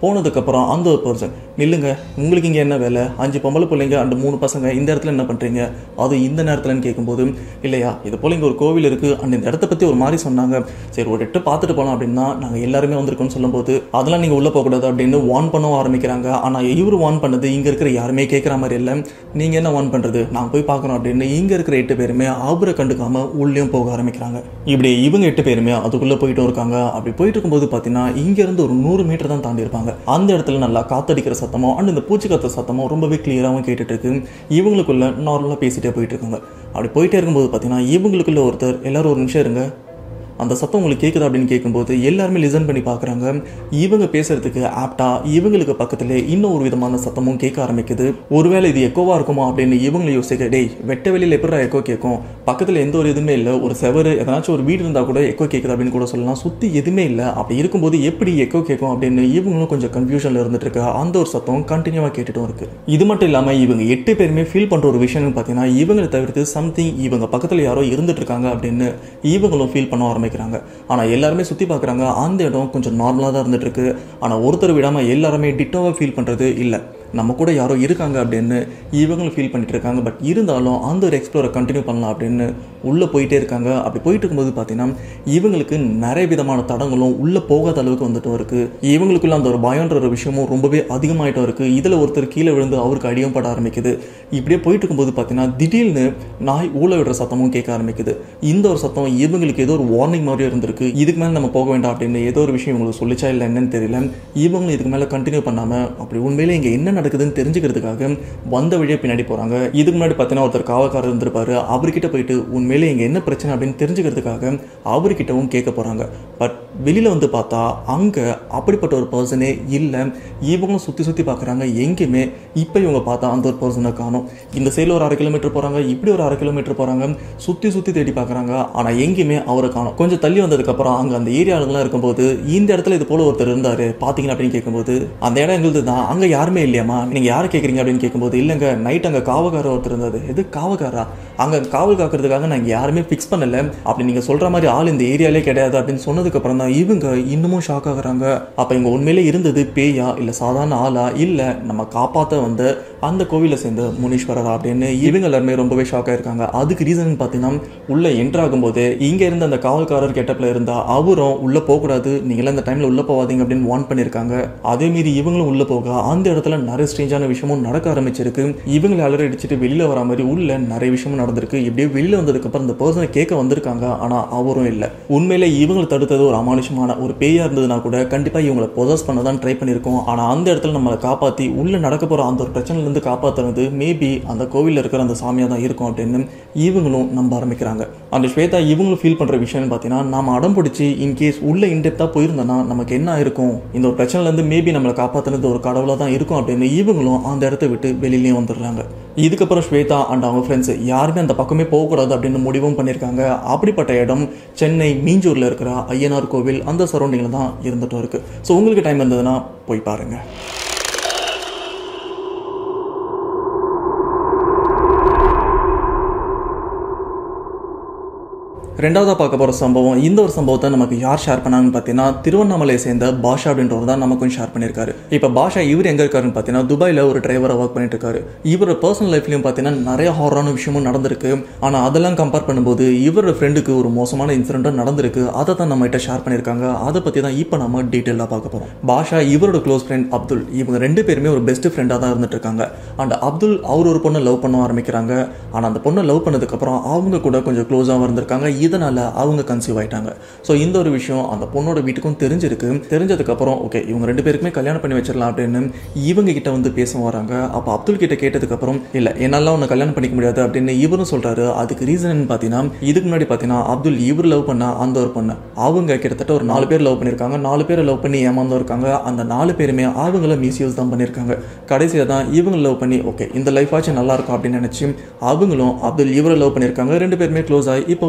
போனதுக்கப்புறம் அந்த ஒரு பர்சன் நில்லுங்க உங்களுக்கு இங்கே என்ன வேலை அஞ்சு பொம்பளை பிள்ளைங்க அண்ட் மூணு பசங்க இந்த இடத்துல என்ன பண்ணுறீங்க அது இந்த நேரத்துலன்னு கேட்கும்போது இல்லையா இது போல் இங்கே ஒரு கோவில் இருக்குது அண்ட் இந்த இடத்த பற்றி ஒரு மாதிரி சொன்னாங்க சரி ஒரு எட்டு பார்த்துட்டு போகலாம் அப்படின்னா நாங்கள் எல்லாருமே வந்திருக்கோம்னு சொல்லும்போது அதெல்லாம் நீங்கள் உள்ளே போகக்கூடாது அப்படின்னு வார்ன் பண்ணவும் ஆரம்பிக்கிறாங்க ஆனால் இவர் வார்ன் பண்ணது இங்கே இருக்கிற யாருமே கேட்குற மாதிரி இல்லை நீங்கள் என்ன வார்ன் பண்ணுறது நாங்கள் போய் பார்க்குறோம் அப்படின்னு இங்கே இருக்கிற எட்டு பேருமே அவரை கண்டுக்காமல் உள்ளேயும் போக ஆரம்பிக்கிறாங்க இப்படி இவங்க எட்டு பேருமே அதுக்குள்ளே போயிட்டும் இருக்காங்க அப்படி போயிட்டு இருக்கும்போது பார்த்தீங்கன்னா இங்கேருந்து ஒரு நூறு மீட்டர் தான் தாண்டி இருப்பாங்க அந்த இடத்துல நல்லா காத்தடிக்கிற சத்தமோ அண்ட் இந்த பூச்சி கத்த சத்தமோ ரொம்பவே கிளியராகவும் கேட்டுட்டு இருக்கு இவங்களுக்குள்ள நார்மலாக பேசிட்டே போயிட்டு இருக்காங்க அப்படி போயிட்டே இருக்கும்போது பார்த்தீங்கன்னா இவங்களுக்குள்ள ஒருத்தர் எல்லாரும் ஒரு நிமிஷம் இருங்க அந்த சத்தம் உங்களுக்கு கேட்குதா அப்படின்னு கேட்கும்போது எல்லாருமே லிசன் பண்ணி பார்க்குறாங்க இவங்க பேசுறதுக்கு ஆப்டா இவங்களுக்கு பக்கத்துல இன்னும் ஒரு விதமான சத்தமும் கேட்க ஆரம்பிக்குது ஒருவேளை இது எக்கோவா இருக்குமா அப்படின்னு இவங்களை யோசிக்க டேய் வெட்ட வெளியில் எப்படா எக்கோ கேட்கும் பக்கத்தில் எந்த ஒரு இதுவுமே இல்லை ஒரு செவரு எதனாச்சும் ஒரு வீடு இருந்தால் கூட எக்கோ கேட்குது அப்படின்னு கூட சொல்லலாம் சுற்றி எதுவுமே இல்லை அப்படி இருக்கும்போது எப்படி எக்கோ கேட்கும் அப்படின்னு இவங்களும் கொஞ்சம் கன்ஃபியூஷனில் இருந்துட்டு இருக்கு அந்த ஒரு சத்தம் கண்டினியூவாக கேட்டுட்டும் இருக்கு இது மட்டும் இல்லாமல் இவங்க எட்டு பேருமே ஃபீல் பண்ணுற ஒரு விஷயம்னு பார்த்தீங்கன்னா இவங்களை தவிர்த்து சம்திங் இவங்க பக்கத்தில் யாரோ இருந்துட்டு இருக்காங்க அப்படின்னு இவங்களும் ஃபீல் பண்ண ஆரம்பிக்கிறாங்க ஆனால் எல்லாருமே சுற்றி பார்க்குறாங்க அந்த இடம் கொஞ்சம் நார்மலாக தான் இருந்துட்டு இருக்கு ஆனால் ஒருத்தர் விடாமல் எல்லாருமே டிட்டோவாக ஃபீல் பண்ணுறது இல்லை நம்ம கூட யாரோ இருக்காங்க அப்படின்னு இவங்களும் ஃபீல் பண்ணிட்டு இருக்காங்க பட் இருந்தாலும் அந்த ஒரு எக்ஸ்ப்ளோரை கண்டினியூ பண்ணலாம் அப்படின்னு உள்ளே போயிட்டே இருக்காங்க அப்படி போயிட்டு இருக்கும்போது பார்த்தீங்கன்னா இவங்களுக்கு நிறைய விதமான தடங்களும் உள்ளே போகாத அளவுக்கு வந்துட்டும் இருக்கு இவங்களுக்குள்ள அந்த ஒரு பயம்ன்ற ஒரு விஷயமும் ரொம்பவே அதிகமாயிட்டும் இருக்கு இதில் ஒருத்தர் கீழே விழுந்து அவருக்கு அடியும் பட ஆரம்பிக்குது இப்படியே போயிட்டு இருக்கும்போது பார்த்தீங்கன்னா திடீர்னு நாய் ஊழ விடுற சத்தமும் கேட்க ஆரம்பிக்குது இந்த ஒரு சத்தம் இவங்களுக்கு ஏதோ ஒரு வார்னிங் மாதிரி இருந்திருக்கு இதுக்கு மேலே நம்ம போக வேண்டாம் அப்படின்னு ஏதோ ஒரு விஷயம் இவங்களுக்கு சொல்லிச்சா இல்லை என்னன்னு தெரியல இவங்களும் இதுக்கு மேலே கண்டினியூ பண்ணாமல் அப்படி உண்மையிலே இங்கே என்ன நடக்குதுன்னு தெரிஞ்சுக்கிறதுக்காக வந்த வழியே பின்னாடி போகிறாங்க இதுக்கு முன்னாடி பார்த்தீங்கன்னா ஒருத்தர் காவக்காரர் இருந்திருப்பாரு அவர்கிட்ட போயிட்டு உண்மையிலே இங்கே என்ன பிரச்சனை அப்படின்னு தெரிஞ்சுக்கிறதுக்காக அவர்கிட்டவும் கேட்க போகிறாங்க பட் வெளியில் வந்து பார்த்தா அங்கே அப்படிப்பட்ட ஒரு பர்சனே இல்லை இவங்களும் சுற்றி சுற்றி பார்க்குறாங்க எங்கேயுமே இப்போ இவங்க பார்த்தா அந்த ஒரு பர்சனை காணும் இந்த சைடில் ஒரு அரை கிலோமீட்டர் போகிறாங்க இப்படி ஒரு அரை கிலோமீட்டர் போகிறாங்க சுற்றி சுற்றி தேடி பார்க்குறாங்க ஆனால் எங்கேயுமே அவரை காணும் கொஞ்சம் தள்ளி வந்ததுக்கப்புறம் அங்கே அந்த ஏரியாவுலாம் இருக்கும்போது இந்த இடத்துல இது போல ஒருத்தர் இருந்தார் பார்த்தீங்கன்னா அப்படின்னு கேட்கும்போது அந்த இடம் எங்களுது தான் அங்கே யாருமே இல்லையாமா நீங்கள் யாரை கேட்குறீங்க அப்படின்னு கேட்கும்போது இல்லைங்க நைட் அங்கே காவக்காரர் ஒருத்தர் இருந்தார் எது காவக்காரா அங்கே காவல் காக்கிறதுக்காக நாங்கள் யாருமே ஃபிக்ஸ் பண்ணலை அப்படி நீங்கள் சொல்கிற மாதிரி ஆள் இந்த ஏரியாலே கிடையாது அப்படின்னு சொன்னதுக்கப்புறம் தான் இவங்க இன்னமும் ஷாக் ஆகுறாங்க அப்போ இங்கே உண்மையிலே இருந்தது பேயா இல்லை சாதாரண ஆளா இல்லை நம்ம காப்பாற்ற வந்த அந்த கோவிலை சேர்ந்த முனீஸ்வரரா அப்படின்னு இவங்க எல்லாருமே ரொம்பவே ஷாக் ஆயிருக்காங்க அதுக்கு ரீசன் பார்த்தீங்கன்னா உள்ள என்ட்ரு ஆகும்போது இங்க இருந்த அந்த காவல்காரர் கெட்டப்ல இருந்தா அவரும் உள்ள போகக்கூடாது நீங்களாம் இந்த டைம்ல உள்ள போகாதீங்க அப்படின்னு வார்ன் பண்ணியிருக்காங்க அதே மீறி இவங்களும் உள்ள போக அந்த இடத்துல நிறைய ஸ்ட்ரேஞ்சான விஷயமும் நடக்க ஆரம்பிச்சிருக்கு இவங்களை அலறி அடிச்சுட்டு வெளியில வர மாதிரி உள்ள நிறைய விஷயமும் நடந்திருக்கு இப்படியே வெளியில வந்ததுக்கு அப்புறம் இந்த பர்சனை கேட்க வந்திருக்காங்க ஆனா அவரும் இல்லை உண்மையிலே இவங்களை தடுத்தது ஒரு அமானுஷமான ஒரு பேயா இருந்ததுன்னா கூட கண்டிப்பா இவங்களை பொசஸ் பண்ண தான் ட்ரை பண்ணியிருக்கோம் ஆனா அந்த இடத்துல நம்மளை காப்பாத்தி உள்ள நடக்க போற அந்த ஒரு பிரச்சனையில இருந்து காப்பாத்துறது மேபி அந்த கோவில்ல இருக்கிற அந்த சாமியா தான் இருக்கும் அப்படின்னு இவங்களும் நம்ப ஆரம்பிக்கிறாங்க அந்த ஸ்வேதா இவங்களும் ஃபீல் பண்ற விஷயம்னு பார்த்தீங்கன்னா நாம அடம் பிடிச்சி இன்கேஸ் உள்ள இன்டெப்தா போயிருந்தோம்னா நமக்கு என்ன ஆயிருக்கும் இந்த ஒரு பிரச்சனைல இருந்து மேபி நம்மளை காப்பாத்துனது ஒரு கடவுளா தான் இருக்கும் அப்படின்னு இவங்களும் அந்த இடத்த விட்டு வெளியிலயும் வந்துடுறாங்க இதுக்கப்புறம் ஸ்வேதா அண்ட் அவங்க ஃப்ரெண்ட்ஸ் யாருமே அந்த பக்கமே போகக்கூடாது அப்படின்னு முடிவும் பண்ணியிருக்காங்க அப்படிப்பட்ட இடம் சென்னை மீஞ்சூரில் இருக்கிற ஐயனார் கோவில் அந்த சரௌண்டிங்கில் தான் இருந்துட்டும் இருக்கு ஸோ உங்களுக்கு டைம் இருந்ததுன்னா போய் பாருங்க ரெண்டாவதாக பார்க்க போகிற சம்பவம் இந்த ஒரு சம்பவத்தை நமக்கு யார் ஷேர் பண்ணாங்கன்னு பார்த்தீங்கன்னா திருவண்ணாமலையை சேர்ந்த பாஷா அப்படின்றவர் தான் நமக்கும் ஷேர் பண்ணியிருக்காரு இப்போ பாஷா இவர் எங்கே இருக்காருன்னு பார்த்தீங்கன்னா துபாயில் ஒரு டிரைவராக ஒர்க் பண்ணிட்டு இருக்காரு இவர் பர்சனல் லைஃப்லையும் பார்த்தீங்கன்னா நிறைய ஹாரான விஷயமும் நடந்திருக்கு ஆனால் அதெல்லாம் கம்பேர் பண்ணும்போது இவரோட ஃப்ரெண்டுக்கு ஒரு மோசமான இன்சிடென்ட்டும் நடந்திருக்கு அதை தான் நம்மகிட்ட ஷேர் பண்ணியிருக்காங்க அதை பற்றி தான் இப்போ நம்ம டீட்டெயிலாக பார்க்க போகிறோம் பாஷா இவரோட க்ளோஸ் ஃப்ரெண்ட் அப்துல் இவங்க ரெண்டு பேருமே ஒரு பெஸ்ட் ஃப்ரெண்டாக தான் இருந்துட்டு இருக்காங்க அண்ட் அப்துல் அவர் ஒரு பொண்ணை லவ் பண்ண ஆரம்பிக்கிறாங்க ஆனால் அந்த பொண்ணை லவ் பண்ணதுக்கப்புறம் அவங்க கூட கொஞ்சம் க்ளோஸாக இருந்திருக்காங்க இதனால அவங்க கன்சீவ் ஆயிட்டாங்க ஸோ இந்த ஒரு விஷயம் அந்த பொண்ணோட வீட்டுக்கும் தெரிஞ்சிருக்கு தெரிஞ்சதுக்கப்புறம் ஓகே இவங்க ரெண்டு பேருக்குமே கல்யாணம் பண்ணி வச்சிடலாம் அப்படின்னு இவங்க கிட்ட வந்து பேச வராங்க அப்போ அப்துல் கிட்ட கேட்டதுக்கப்புறம் இல்லை என்னால உன்னை கல்யாணம் பண்ணிக்க முடியாது அப்படின்னு இவரும் சொல்றாரு அதுக்கு ரீசன் பார்த்தீங்கன்னா இதுக்கு முன்னாடி பார்த்தீங்கன்னா அப்துல் இவர் லவ் பண்ண அந்த ஒரு பொண்ணு அவங்க கிட்டத்தட்ட ஒரு நாலு பேர் லவ் பண்ணியிருக்காங்க நாலு பேர் லவ் பண்ணி ஏமாந்தும் இருக்காங்க அந்த நாலு பேருமே அவங்கள மிஸ்யூஸ் தான் பண்ணியிருக்காங்க கடைசியாக தான் இவங்க லவ் பண்ணி ஓகே இந்த லைஃப் ஆச்சு நல்லா இருக்கும் அப்படின்னு நினச்சி அவங்களும் அப்துல் இவரை லவ் பண்ணியிருக்காங்க ரெண்டு பேருமே க்ளோஸ் ஆகி இப்போ பேபியும்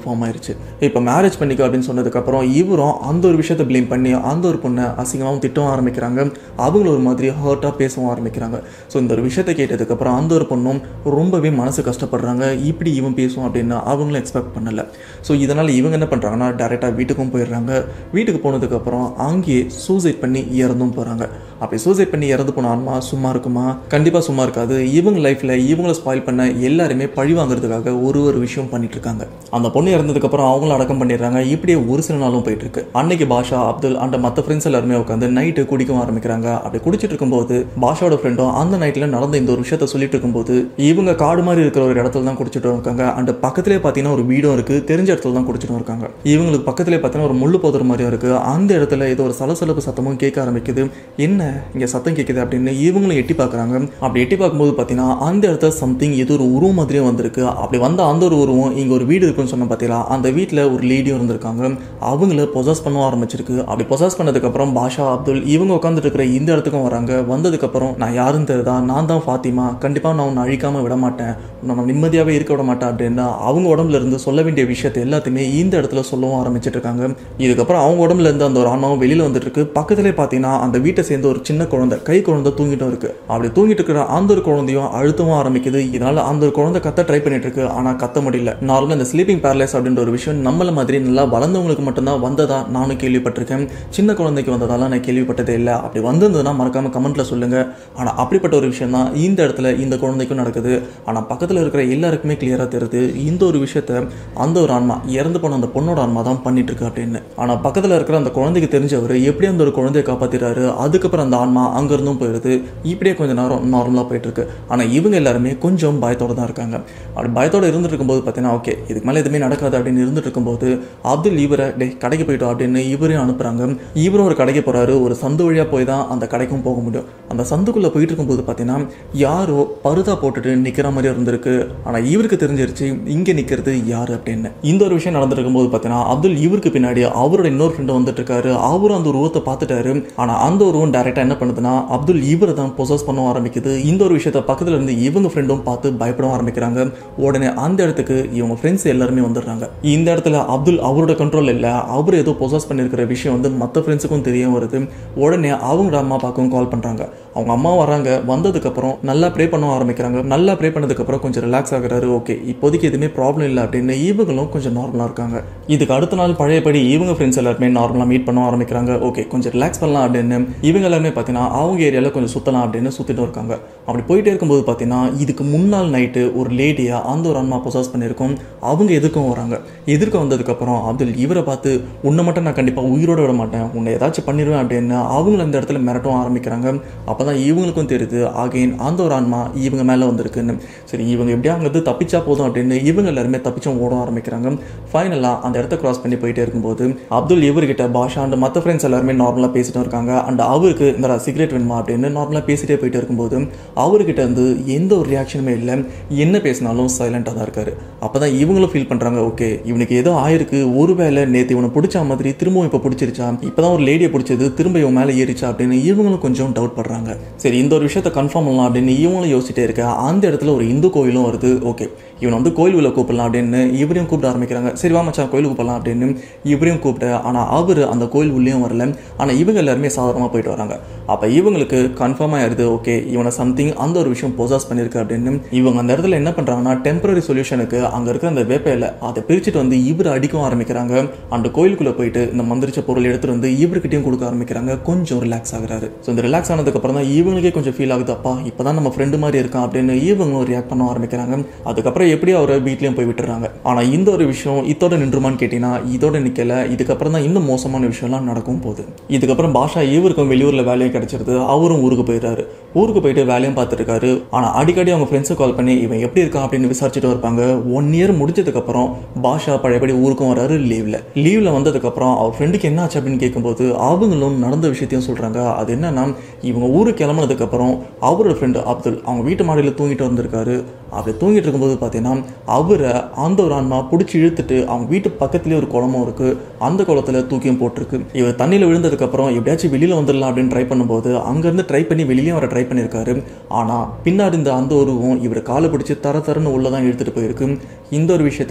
ஃபார்ம் ஆயிருச்சு இப்போ மேரேஜ் பண்ணிக்க அப்படின்னு சொன்னதுக்கப்புறம் இவரும் அந்த ஒரு விஷயத்தை ப்ளேம் பண்ணி அந்த ஒரு பொண்ணை அசிங்கமாகவும் திட்டவும் ஆரம்பிக்கிறாங்க அவங்களும் ஒரு மாதிரி ஹர்ட்டாக பேசவும் ஆரம்பிக்கிறாங்க ஸோ இந்த ஒரு விஷயத்தை கேட்டதுக்கப்புறம் அந்த ஒரு பொண்ணும் ரொம்பவே மனசு கஷ்டப்படுறாங்க இப்படி இவன் பேசுவோம் அப்படின்னு அவங்களும் எக்ஸ்பெக்ட் பண்ணல ஸோ இதனால் இவங்க என்ன பண்ணுறாங்கன்னா டேரெக்டாக வீட்டுக்கும் போயிடுறாங்க வீட்டுக்கு போனதுக்கப்புறம் அங்கேயே சூசைட் பண்ணி இறந்தும் போகிறாங்க அப்படி சூசைட் பண்ணி இறந்து போன ஆன்மா சும்மா இருக்குமா கண்டிப்பாக சும்மா இருக்காது இவங்க லைஃப்பில் இவங்கள ஸ்பாயில் பண்ண எல்லாருமே பழி வாங்குறதுக்காக ஒரு ஒரு விஷயம் பண்ணிட்டு இருக்காங்க அந்த பொண்ணு இறந்ததுக்கப்புறம் அவங்கள அடக்கம் பண்ணிடுறாங்க இப்படியே ஒரு சில நாளும் போயிட்டு இருக்கு அன்னைக்கு பாஷா அப்துல் அந்த மற்ற ஃப்ரெண்ட்ஸ் எல்லாருமே உட்காந்து நைட்டு குடிக்கவும் ஆரம்பிக்கிறாங்க அப்படி குடிச்சிட்டு இருக்கும்போது பாஷாவோட ஃப்ரெண்டும் அந்த நைட்டில் நடந்த இந்த ஒரு விஷயத்த சொல்லிட்டு இருக்கும்போது இவங்க காடு மாதிரி இருக்கிற ஒரு இடத்துல தான் குடிச்சிட்டு இருக்காங்க அண்ட் பக்கத்துலேயே பார்த்தீங்கன்னா ஒரு வீடும் இருக்கு தெரிஞ்ச இடத்துல தான் குடிச்சிட்டு இருக்காங்க இவங்களுக்கு பக்கத்துலேயே பார்த்தீங்கன்னா ஒரு முள்ளு போதுற மாதிரியும் இருக்கு அந்த இடத்துல ஏதோ ஒரு சலசலப்பு சத்தமும் கேட்க ஆரம்பிக்குது என்ன இங்கே சத்தம் கேட்குது அப்படின்னு இவங்களும் எட்டி பார்க்குறாங்க அப்படி எட்டி பார்க்கும்போது பார்த்தீங்கன்னா அந்த இடத்துல சம்திங் ஏதோ ஒரு உருவம் மாதிரியும் வந்திருக்கு அப்படி வந்த அந்த ஒரு உருவம் இங்கே ஒரு வீடு இருக்குன்னு சொன்ன பார்த்தீங்களா அந்த வீட்டில் ஒரு லேடியும் இருந்திருக்காங்க அவங்கள பொசஸ் பண்ண ஆரம்பிச்சிருக்கு அப்படி பொசஸ் பண்ணதுக்கப்புறம் பாஷா அப்துல் இவங்க உட்காந்துட்டு இருக்கிற இந்த இடத்துக்கும் வராங்க வந்ததுக்கப்புறம் நான் யாருன்னு தெரியுதா நான் தான் ஃபாத்திமா கண்டிப்பாக நான் உன்னை அழிக்காமல் விட மாட்டேன் உன்னை நான் நிம்மதியாகவே இருக்க விட மாட்டேன் அப்படின்னு அவங்க உடம்புல இருந்து சொல்ல வேண்டிய விஷயத்தை எல்லாத்தையுமே இந்த இடத்துல சொல்லவும் ஆரம்பிச்சிட்டு இருக்காங்க இதுக்கப்புறம் அவங்க உடம்புல இருந்து அந்த ஒரு ஆன்மாவும் வெளியில் வந்துட்டு இருக்கு பக்கத்துலேயே பார்த்தீங்கன்னா அந்த வீட்டை சேர்ந்த ஒரு சின்ன குழந்தை கை குழந்தை தூங்கிட்டும் இருக்கு அப்படி தூங்கிட்டு இருக்கிற அந்த ஒரு குழந்தையும் அழுத்தவும் ஆரம்பிக்குது இதனால அந்த ஒரு குழந்தை கத்த ட்ரை பண்ணிட்டு இருக்கு ஆனால் கத்த முடியல நார்மலாக இந்த ஸ்லீப்பிங் பேரலைஸ் அப்படின்ற ஒரு விஷயம் நம்மள மாதிரி நல்லா வளர்ந்தவங்களுக்கு மட்டும்தான் வந்ததா நானும் கேள்விப்பட்டிருக்கேன் சின்ன குழந்தைக்கு வந்ததால நான் கேள்விப்பட்டதே இல்லை அப்படி வந்திருந்ததுன்னா மறக்காம கமெண்ட்ல சொல்லுங்க ஆனால் அப்படிப்பட்ட ஒரு விஷயம் தான் இந்த இடத்துல இந்த குழந்தைக்கும் நடக்குது ஆனால் பக்கத்தில் இருக்கிற எல்லாருக்குமே கிளியராக தெரியுது இந்த ஒரு விஷயத்த அந்த ஒரு ஆன்மா இறந்து போன அந்த பொண்ணோட ஆன்மா தான் பண்ணிட்டு இருக்கு அப்படின்னு ஆனால் பக்கத்தில் இருக்கிற அந்த குழந்தைக்கு தெரிஞ்சவர் எப்படி அந்த ஒரு குழந்தையை காப்பாத்திறாரு அதுக்கப்புறம் அந்த ஆன்மா அங்கிருந்தும் போயிடுது இப்படியே கொஞ்ச நேரம் நார்மலாக போயிட்டு இருக்கு ஆனால் இவங்க எல்லாருமே கொஞ்சம் பயத்தோட தான் இருக்காங்க அப்படி பயத்தோட இருந்துட்டு இருக்கும்போது பார்த்தீங்கன்னா ஓகே இதுக்கு மேலே எதுவுமே நடக்காது அப்படின்னு இருந்துட்டு இருக்கும்போது அப்துல் இவரை டே கடைக்கு போயிட்டோம் அப்படின்னு இவரையும் அனுப்புறாங்க இவரும் ஒரு கடைக்கு போறாரு ஒரு சந்து வழியாக போய் தான் அந்த கடைக்கும் போக முடியும் அந்த சந்துக்குள்ளே போயிட்டு இருக்கும்போது பார்த்தீங்கன்னா யாரோ பருதா போட்டுட்டு நிற்கிற மாதிரி இருந்திருக்கு ஆனால் இவருக்கு தெரிஞ்சிருச்சு இங்கே நிற்கிறது யார் அப்படின்னு இந்த ஒரு விஷயம் நடந்துட்டு இருக்கும்போது பார்த்தீங்கன்னா அப்துல் இவருக்கு பின்னாடி அவரோட இன்னொரு ஃப்ரெண்டு வந்துட்டு இருக்காரு அவரும் அந்த உருவத்தை பார்த்துட்டாரு ஆனால் அந்த உருவம் டேரெக்டாக என்ன பண்ணுதுன்னா அப்துல் இவரை தான் பொசஸ் பண்ண ஆரம்பிக்குது இந்த ஒரு விஷயத்த பக்கத்துல இருந்து இவங்க ஃப்ரெண்டும் பார்த்து பயப்பட ஆரம்பிக்கிறாங்க உடனே அந்த இடத்துக்கு இவங்க ஃப்ரெண்ட்ஸ் எல்லாருமே வந்துடுறாங்க இந்த இடத்துல அப்துல் அவரோட கண்ட்ரோல் இல்லை அவர் ஏதோ பொசஸ் பண்ணியிருக்கிற விஷயம் வந்து மற்ற ஃப்ரெண்ட்ஸுக்கும் தெரிய வருது உடனே அவங்களோட அம்மா அப்பாவுக்கும் கால் பண்ணுறாங்க அவங்க அம்மா வராங்க வந்ததுக்கப்புறம் நல்லா ப்ரே பண்ண ஆரம்பிக்கிறாங்க நல்லா ப்ரே பண்ணதுக்கப்புறம் கொஞ்சம் ரிலாக்ஸ் ஆகுறாரு ஓகே இப்போதைக்கு எதுவுமே ப்ராப்ளம் இல்லை அப்படின்னு இவங்களும் கொஞ்சம் நார்மலாக இருக்காங்க இதுக்கு அடுத்த நாள் பழையபடி இவங்க ஃப்ரெண்ட்ஸ் எல்லாருமே நார்மலாக மீட் பண்ண ஆரம்பிக்கிறாங்க ஓகே கொஞ்சம் ரிலாக்ஸ் பண்ணலாம் அப்படின்னு இவங்க எல்லாருமே பார்த்தீங்கன்னா அவங்க ஏரியாவில் கொஞ்சம் சுற்றலாம் அப்படின்னு சுற்றிட்டு இருக்காங்க அப்படி போயிட்டே இருக்கும்போது பார்த்தீங்கன்னா இதுக்கு முன்னாள் நைட்டு ஒரு லேடியை அந்த ஒரு அம்மா பொசாஸ் பண்ணியிருக்கோம் அவங்க எதுக்கும் வராங்க எதிர்க்க வந்ததுக்கப்புறம் அப்துல் இவரை பார்த்து உன்னை மட்டும் நான் கண்டிப்பாக உயிரோட விட மாட்டேன் உன்னை ஏதாச்சும் பண்ணிடுவேன் அப்படின்னு அவங்கள அந்த இடத்துல மிரட்டவும் ஆரம்பிக்கிறாங்க அப்போ தான் இவங்களுக்கும் தெரியுது ஆகெயின் அந்த ஒரு ஆன்மா இவங்க மேலே வந்திருக்குன்னு சரி இவங்க எப்படியா அங்கிருந்து தப்பிச்சா போதும் அப்படின்னு இவங்க எல்லாருமே தப்பிச்சும் ஓட ஆரம்பிக்கிறாங்க ஃபைனலாக அந்த இடத்த கிராஸ் பண்ணி போயிட்டே இருக்கும்போது அப்துல் இவர்கிட்ட பாஷா அண்ட் மற்ற ஃப்ரெண்ட்ஸ் எல்லாருமே நார்மலாக பேசிட்டு இருக்காங்க அண்ட் அவருக்கு இந்த சிகரெட் வேணுமா அப்படின்னு நார்மலாக பேசிட்டே போயிட்டே இருக்கும்போது அவர்கிட்ட இருந்து எந்த ஒரு ரியாக்ஷனுமே இல்லை என்ன பேசினாலும் சைலண்டாக தான் இருக்காரு அப்போ தான் இவங்களும் ஃபீல் பண்ணுறாங்க ஓகே இவனுக்கு ஏதோ ஆயிருக்கு ஒருவேளை நேற்று இவனை பிடிச்ச மாதிரி திரும்பவும் இப்போ பிடிச்சிருச்சா இப்போ தான் ஒரு லேடியை பிடிச்சது திரும்ப இவன் மேலே ஏறிச்சா அப்படின்னு இவங்களும் கொஞ்சம் டவுட் படுறாங்க சரி இந்த ஒரு விஷயத்தை கன்ஃபார்ம் பண்ணலாம் அப்படின்னு இவங்களும் யோசிச்சிட்டே இருக்க அந்த இடத்துல ஒரு இந்து கோயிலும் வருது ஓகே இவனை வந்து கோயில் உள்ள கூப்பிடலாம் அப்படின்னு இவரையும் கூப்பிட ஆரம்பிக்கிறாங்க சரி வா மச்சான் கோயிலுக்கு போகலாம் அப்படின்னு இவரையும் கூப்பிட்டு ஆனால் அவர் அந்த கோயில் உள்ளேயும் வரல ஆனால் இவங்க எல்லாருமே சாதாரணமாக போயிட்டு வராங்க அப்போ இவங்களுக்கு கன்ஃபார்மாக ஆயிருது ஓகே இவனை சம்திங் அந்த ஒரு விஷயம் பொசாஸ் பண்ணியிருக்கு அப்படின்னு இவங்க அந்த இடத்துல என்ன பண்ணுறாங்கன்னா டெம்பரரி சொல்யூஷனுக்கு அங்கே இருக்கிற அந்த வேப்பையில அதை பிரிச்சுட்டு வந்து இவர் அடிக்கவும் ஆரம்பிக்கிறாங்க அந்த கோயிலுக்குள்ளே போயிட்டு இந்த மந்திரிச்ச பொருள் எடுத்துட்டு வந்து இவர்கிட்டயும் கொடுக்க ஆரம்பிக்கிறாங்க கொஞ்சம் ரிலாக்ஸ் ஆகுறாரு ஸோ இந்த ரிலாக்ஸ் ஆனதுக்கப்புறம் தான் இவங்களுக்கே கொஞ்சம் ஃபீல் ஆகுது அப்பா இப்போ தான் நம்ம ஃப்ரெண்டு மாதிரி இருக்கான் அப்படின்னு இவங்களும் ரியாக்ட் பண்ண ஆரம்பிக்கிறாங்க அதுக்கப்புறம் எப்படி அவரை வீட்லேயும் போய் விட்டுறாங்க ஆனால் இந்த ஒரு விஷயம் இதோட நின்றுமான்னு கேட்டிங்கன்னா இதோட நிற்கல இதுக்கப்புறம் தான் இன்னும் மோசமான விஷயம்லாம் நடக்கும் போகுது இதுக்கப்புறம் பாஷா இவருக்கும் வெளியூரில் வேலையும் கிடைச்சிருது அவரும் ஊருக்கு போயிடுறாரு ஊருக்கு போயிட்டு வேலையும் பார்த்துருக்காரு ஆனால் அடிக்கடி அவங்க ஃப்ரெண்ட்ஸுக்கு கால் பண்ணி இவன் எப்படி இருக்கான் அப்படின்னு விசாரிச்சுட்டு இருப்பாங்க ஒன் இயர் முடிஞ்சதுக்கப்புறம் பாஷா பழையபடி ஊருக்கும் வராரு லீவில் லீவில் வந்ததுக்கப்புறம் அவர் ஃப்ரெண்டுக்கு என்ன ஆச்சு அப்படின்னு கேட்கும்போது அவங்களும் நடந்த விஷயத்தையும் சொல்கிறாங்க அது என்னன்னா இவங்க ஊருக்கு கிளம்புனதுக்கப்புறம் அவரோட ஃப்ரெண்டு அப்துல் அவங்க வீட்டு மாடியில் தூங்கிட்டு வந்திருக்காரு அப்படி தூங்கிட்டு இருக்கும்போது பார்த்தீங்கன்னா அவரை அந்த ஒரு ஆன்மா பிடிச்சி இழுத்துட்டு அவங்க வீட்டு பக்கத்துலேயே ஒரு குளமும் இருக்குது அந்த குளத்துல தூக்கியும் போட்டிருக்கு இவர் தண்ணியில் விழுந்ததுக்கப்புறம் எப்படியாச்சும் வெளியில் வந்துடலாம் அப்படின்னு ட்ரை பண்ணும்போது அங்கேருந்து ட்ரை பண்ணி வெளியிலேயும் வர ட்ரை பண்ணியிருக்காரு ஆனால் பின்னாடி இந்த அந்த உருவம் இவர் காலை பிடிச்சி தர தரன்னு உள்ளே தான் இழுத்துட்டு போயிருக்கு இந்த ஒரு விஷயத்த அங்கே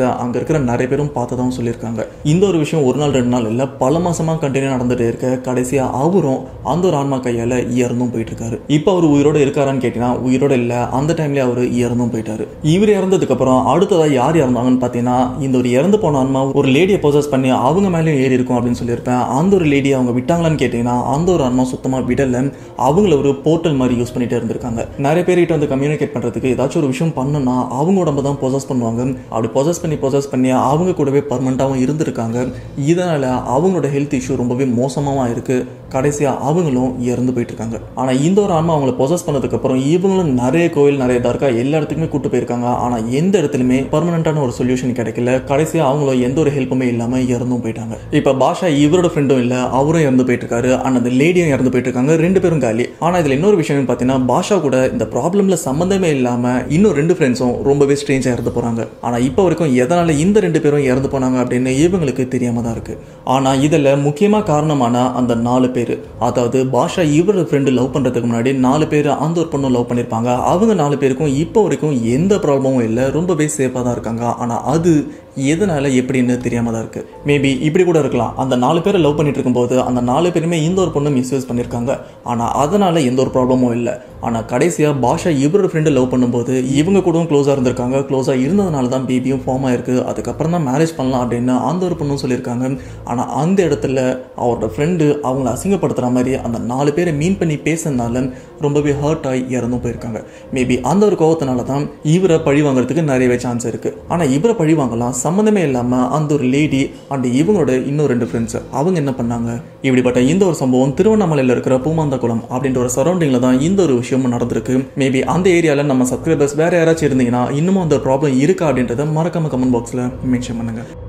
இருக்கிற நிறைய பேரும் பார்த்ததாகவும் சொல்லியிருக்காங்க இந்த ஒரு விஷயம் ஒரு நாள் ரெண்டு நாள் இல்லை பல மாசமா கண்டினியூ நடந்துட்டு இருக்க கடைசியா அவரும் அந்த ஒரு ஆன்மா கையால இறந்தும் போயிட்டு இருக்காரு இப்போ அவர் உயிரோட இருக்காரான்னு கேட்டீங்கன்னா உயிரோட இல்லை அந்த டைம்லயே அவர் இறந்தும் போயிட்டாரு இவர் இறந்ததுக்கு அப்புறம் அடுத்ததா யார் இறந்தாங்கன்னு பார்த்தீங்கன்னா இந்த ஒரு இறந்து போன ஆன்மா ஒரு லேடியை பொசஸ் பண்ணி அவங்க மேலேயும் ஏறி இருக்கும் அப்படின்னு சொல்லியிருப்பேன் அந்த ஒரு லேடி அவங்க விட்டாங்களான்னு கேட்டீங்கன்னா அந்த ஒரு ஆன்மா சுத்தமா விடல அவங்கள ஒரு போர்ட்டல் மாதிரி யூஸ் பண்ணிட்டே இருந்திருக்காங்க நிறைய பேர்கிட்ட வந்து கம்யூனிகேட் பண்றதுக்கு ஏதாச்சும் ஒரு விஷயம் பண்ணணும்னா அவங்க உடம்ப தான் பொசஸ் பண்ணுவாங்க அப்படி பொசஸ் பண்ணி பொசஸ் பண்ணி அவங்க கூடவே பர்மனெண்ட்டாகவும் இருந்திருக்காங்க இதனால அவங்களோட ஹெல்த் இஷ்யூ ரொம்பவே மோசமாகவும் இருக்கு கடைசியா அவங்களும் இறந்து போயிட்டு இருக்காங்க ஆனா இந்த ஒரு ஆன்மா அவங்கள பொசஸ் பண்ணதுக்கு அப்புறம் இவங்களும் நிறைய கோயில் நிறைய தர்கா எல்லா இடத்துக்குமே கூட்டு போயிருக்காங்க ஆனா எந்த இடத்துலயுமே பர்மனெண்டான ஒரு சொல்யூஷன் கிடைக்கல கடைசியா அவங்களும் எந்த ஒரு ஹெல்ப்புமே இல்லாம இறந்தும் போயிட்டாங்க இப்ப பாஷா இவரோட ஃப்ரெண்டும் இல்ல அவரும் இறந்து போயிட்டு இருக்காரு ஆனா அந்த லேடியும் இறந்து போயிட்டு இருக்காங்க ரெண்டு பேரும் காலி ஆனா இதுல இன்னொரு விஷயம் பாத்தீங்கன்னா பாஷா கூட இந்த ப்ராப்ளம்ல சம்பந்தமே இல்லாம இன்னும் ரெண்டு ஃப்ரெண்ட்ஸும் ரொம்பவே ஸ்ட்ரேஞ்சா இறந்து போறாங்க ஆனா இப்போ வரைக்கும் எதனால இந்த ரெண்டு பேரும் இறந்து போனாங்க அப்படின்னு இவங்களுக்கு தெரியாம தான் இருக்கு ஆனா இதுல முக்கியமா காரணமான அந்த நாலு பேர் அதாவது பாஷா இவரோட ஃப்ரெண்டு லவ் பண்றதுக்கு முன்னாடி நாலு பேர் அந்த ஒரு பொண்ணு லவ் பண்ணிருப்பாங்க அவங்க நாலு பேருக்கும் இப்போ வரைக்கும் எந்த ப்ராப்ளமும் இல்லை ரொம்பவே சேஃபாக தான் இருக்காங்க ஆனா அது எதனால எப்படின்னு தெரியாம தான் இருக்கு மேபி இப்படி கூட இருக்கலாம் அந்த நாலு பேரை லவ் பண்ணிட்டு இருக்கும்போது அந்த நாலு பேருமே இந்த ஒரு பொண்ணு மிஸ்யூஸ் பண்ணியிருக்காங்க ஆனா அதனால எந்த ஒரு ப்ராப்ளமும் இல்லை ஆனா கடைசியா பாஷா இவரோட ஃப்ரெண்டு லவ் பண்ணும்போது இவங்க கூடவும் க்ளோஸாக இருந்திருக்காங்க க்ளோஸாக இருந்ததுனால தான் பேபியும் ஃபார்ம் ஆயிருக்கு அதுக்கப்புறம் தான் மேரேஜ் பண்ணலாம் அப்படின்னு அந்த ஒரு பொண்ணும் சொல்லியிருக்காங்க ஆனா அந்த இடத்துல அவரோட ஃப்ரெண்டு அவங்கள அசிங்கப்படுத்துற மாதிரி அந்த நாலு பேரை மீன் பண்ணி பேசுனதுனால ரொம்பவே ஹர்ட் ஆகி இறந்தும் போயிருக்காங்க மேபி அந்த ஒரு கோவத்தினால தான் இவரை பழி வாங்குறதுக்கு நிறையவே சான்ஸ் இருக்கு ஆனா இவரை பழி வாங்கலாம் சம்மந்தமே இல்லாம அந்த ஒரு லேடி அண்ட் இவங்களோட இன்னும் ரெண்டு ஃப்ரெண்ட்ஸ் அவங்க என்ன பண்ணாங்க இப்படிப்பட்ட இந்த ஒரு சம்பவம் திருவண்ணாமலையில் இருக்கிற பூமாந்தகுளம் அப்படின்ற ஒரு சரௌண்டிங்ல தான் இந்த ஒரு விஷயமும் நடந்திருக்கு மேபி அந்த ஏரியால நம்ம சப்ஸ்கிரைபர்ஸ் வேற யாராச்சும் இருந்தீங்கன்னா இன்னமும் அந்த ப்ராப்ளம் இருக்கா அப்படின்றத மறக்காம கமெண்ட் பாக்ஸ்ல மென்ஷன் பண்ணுங்க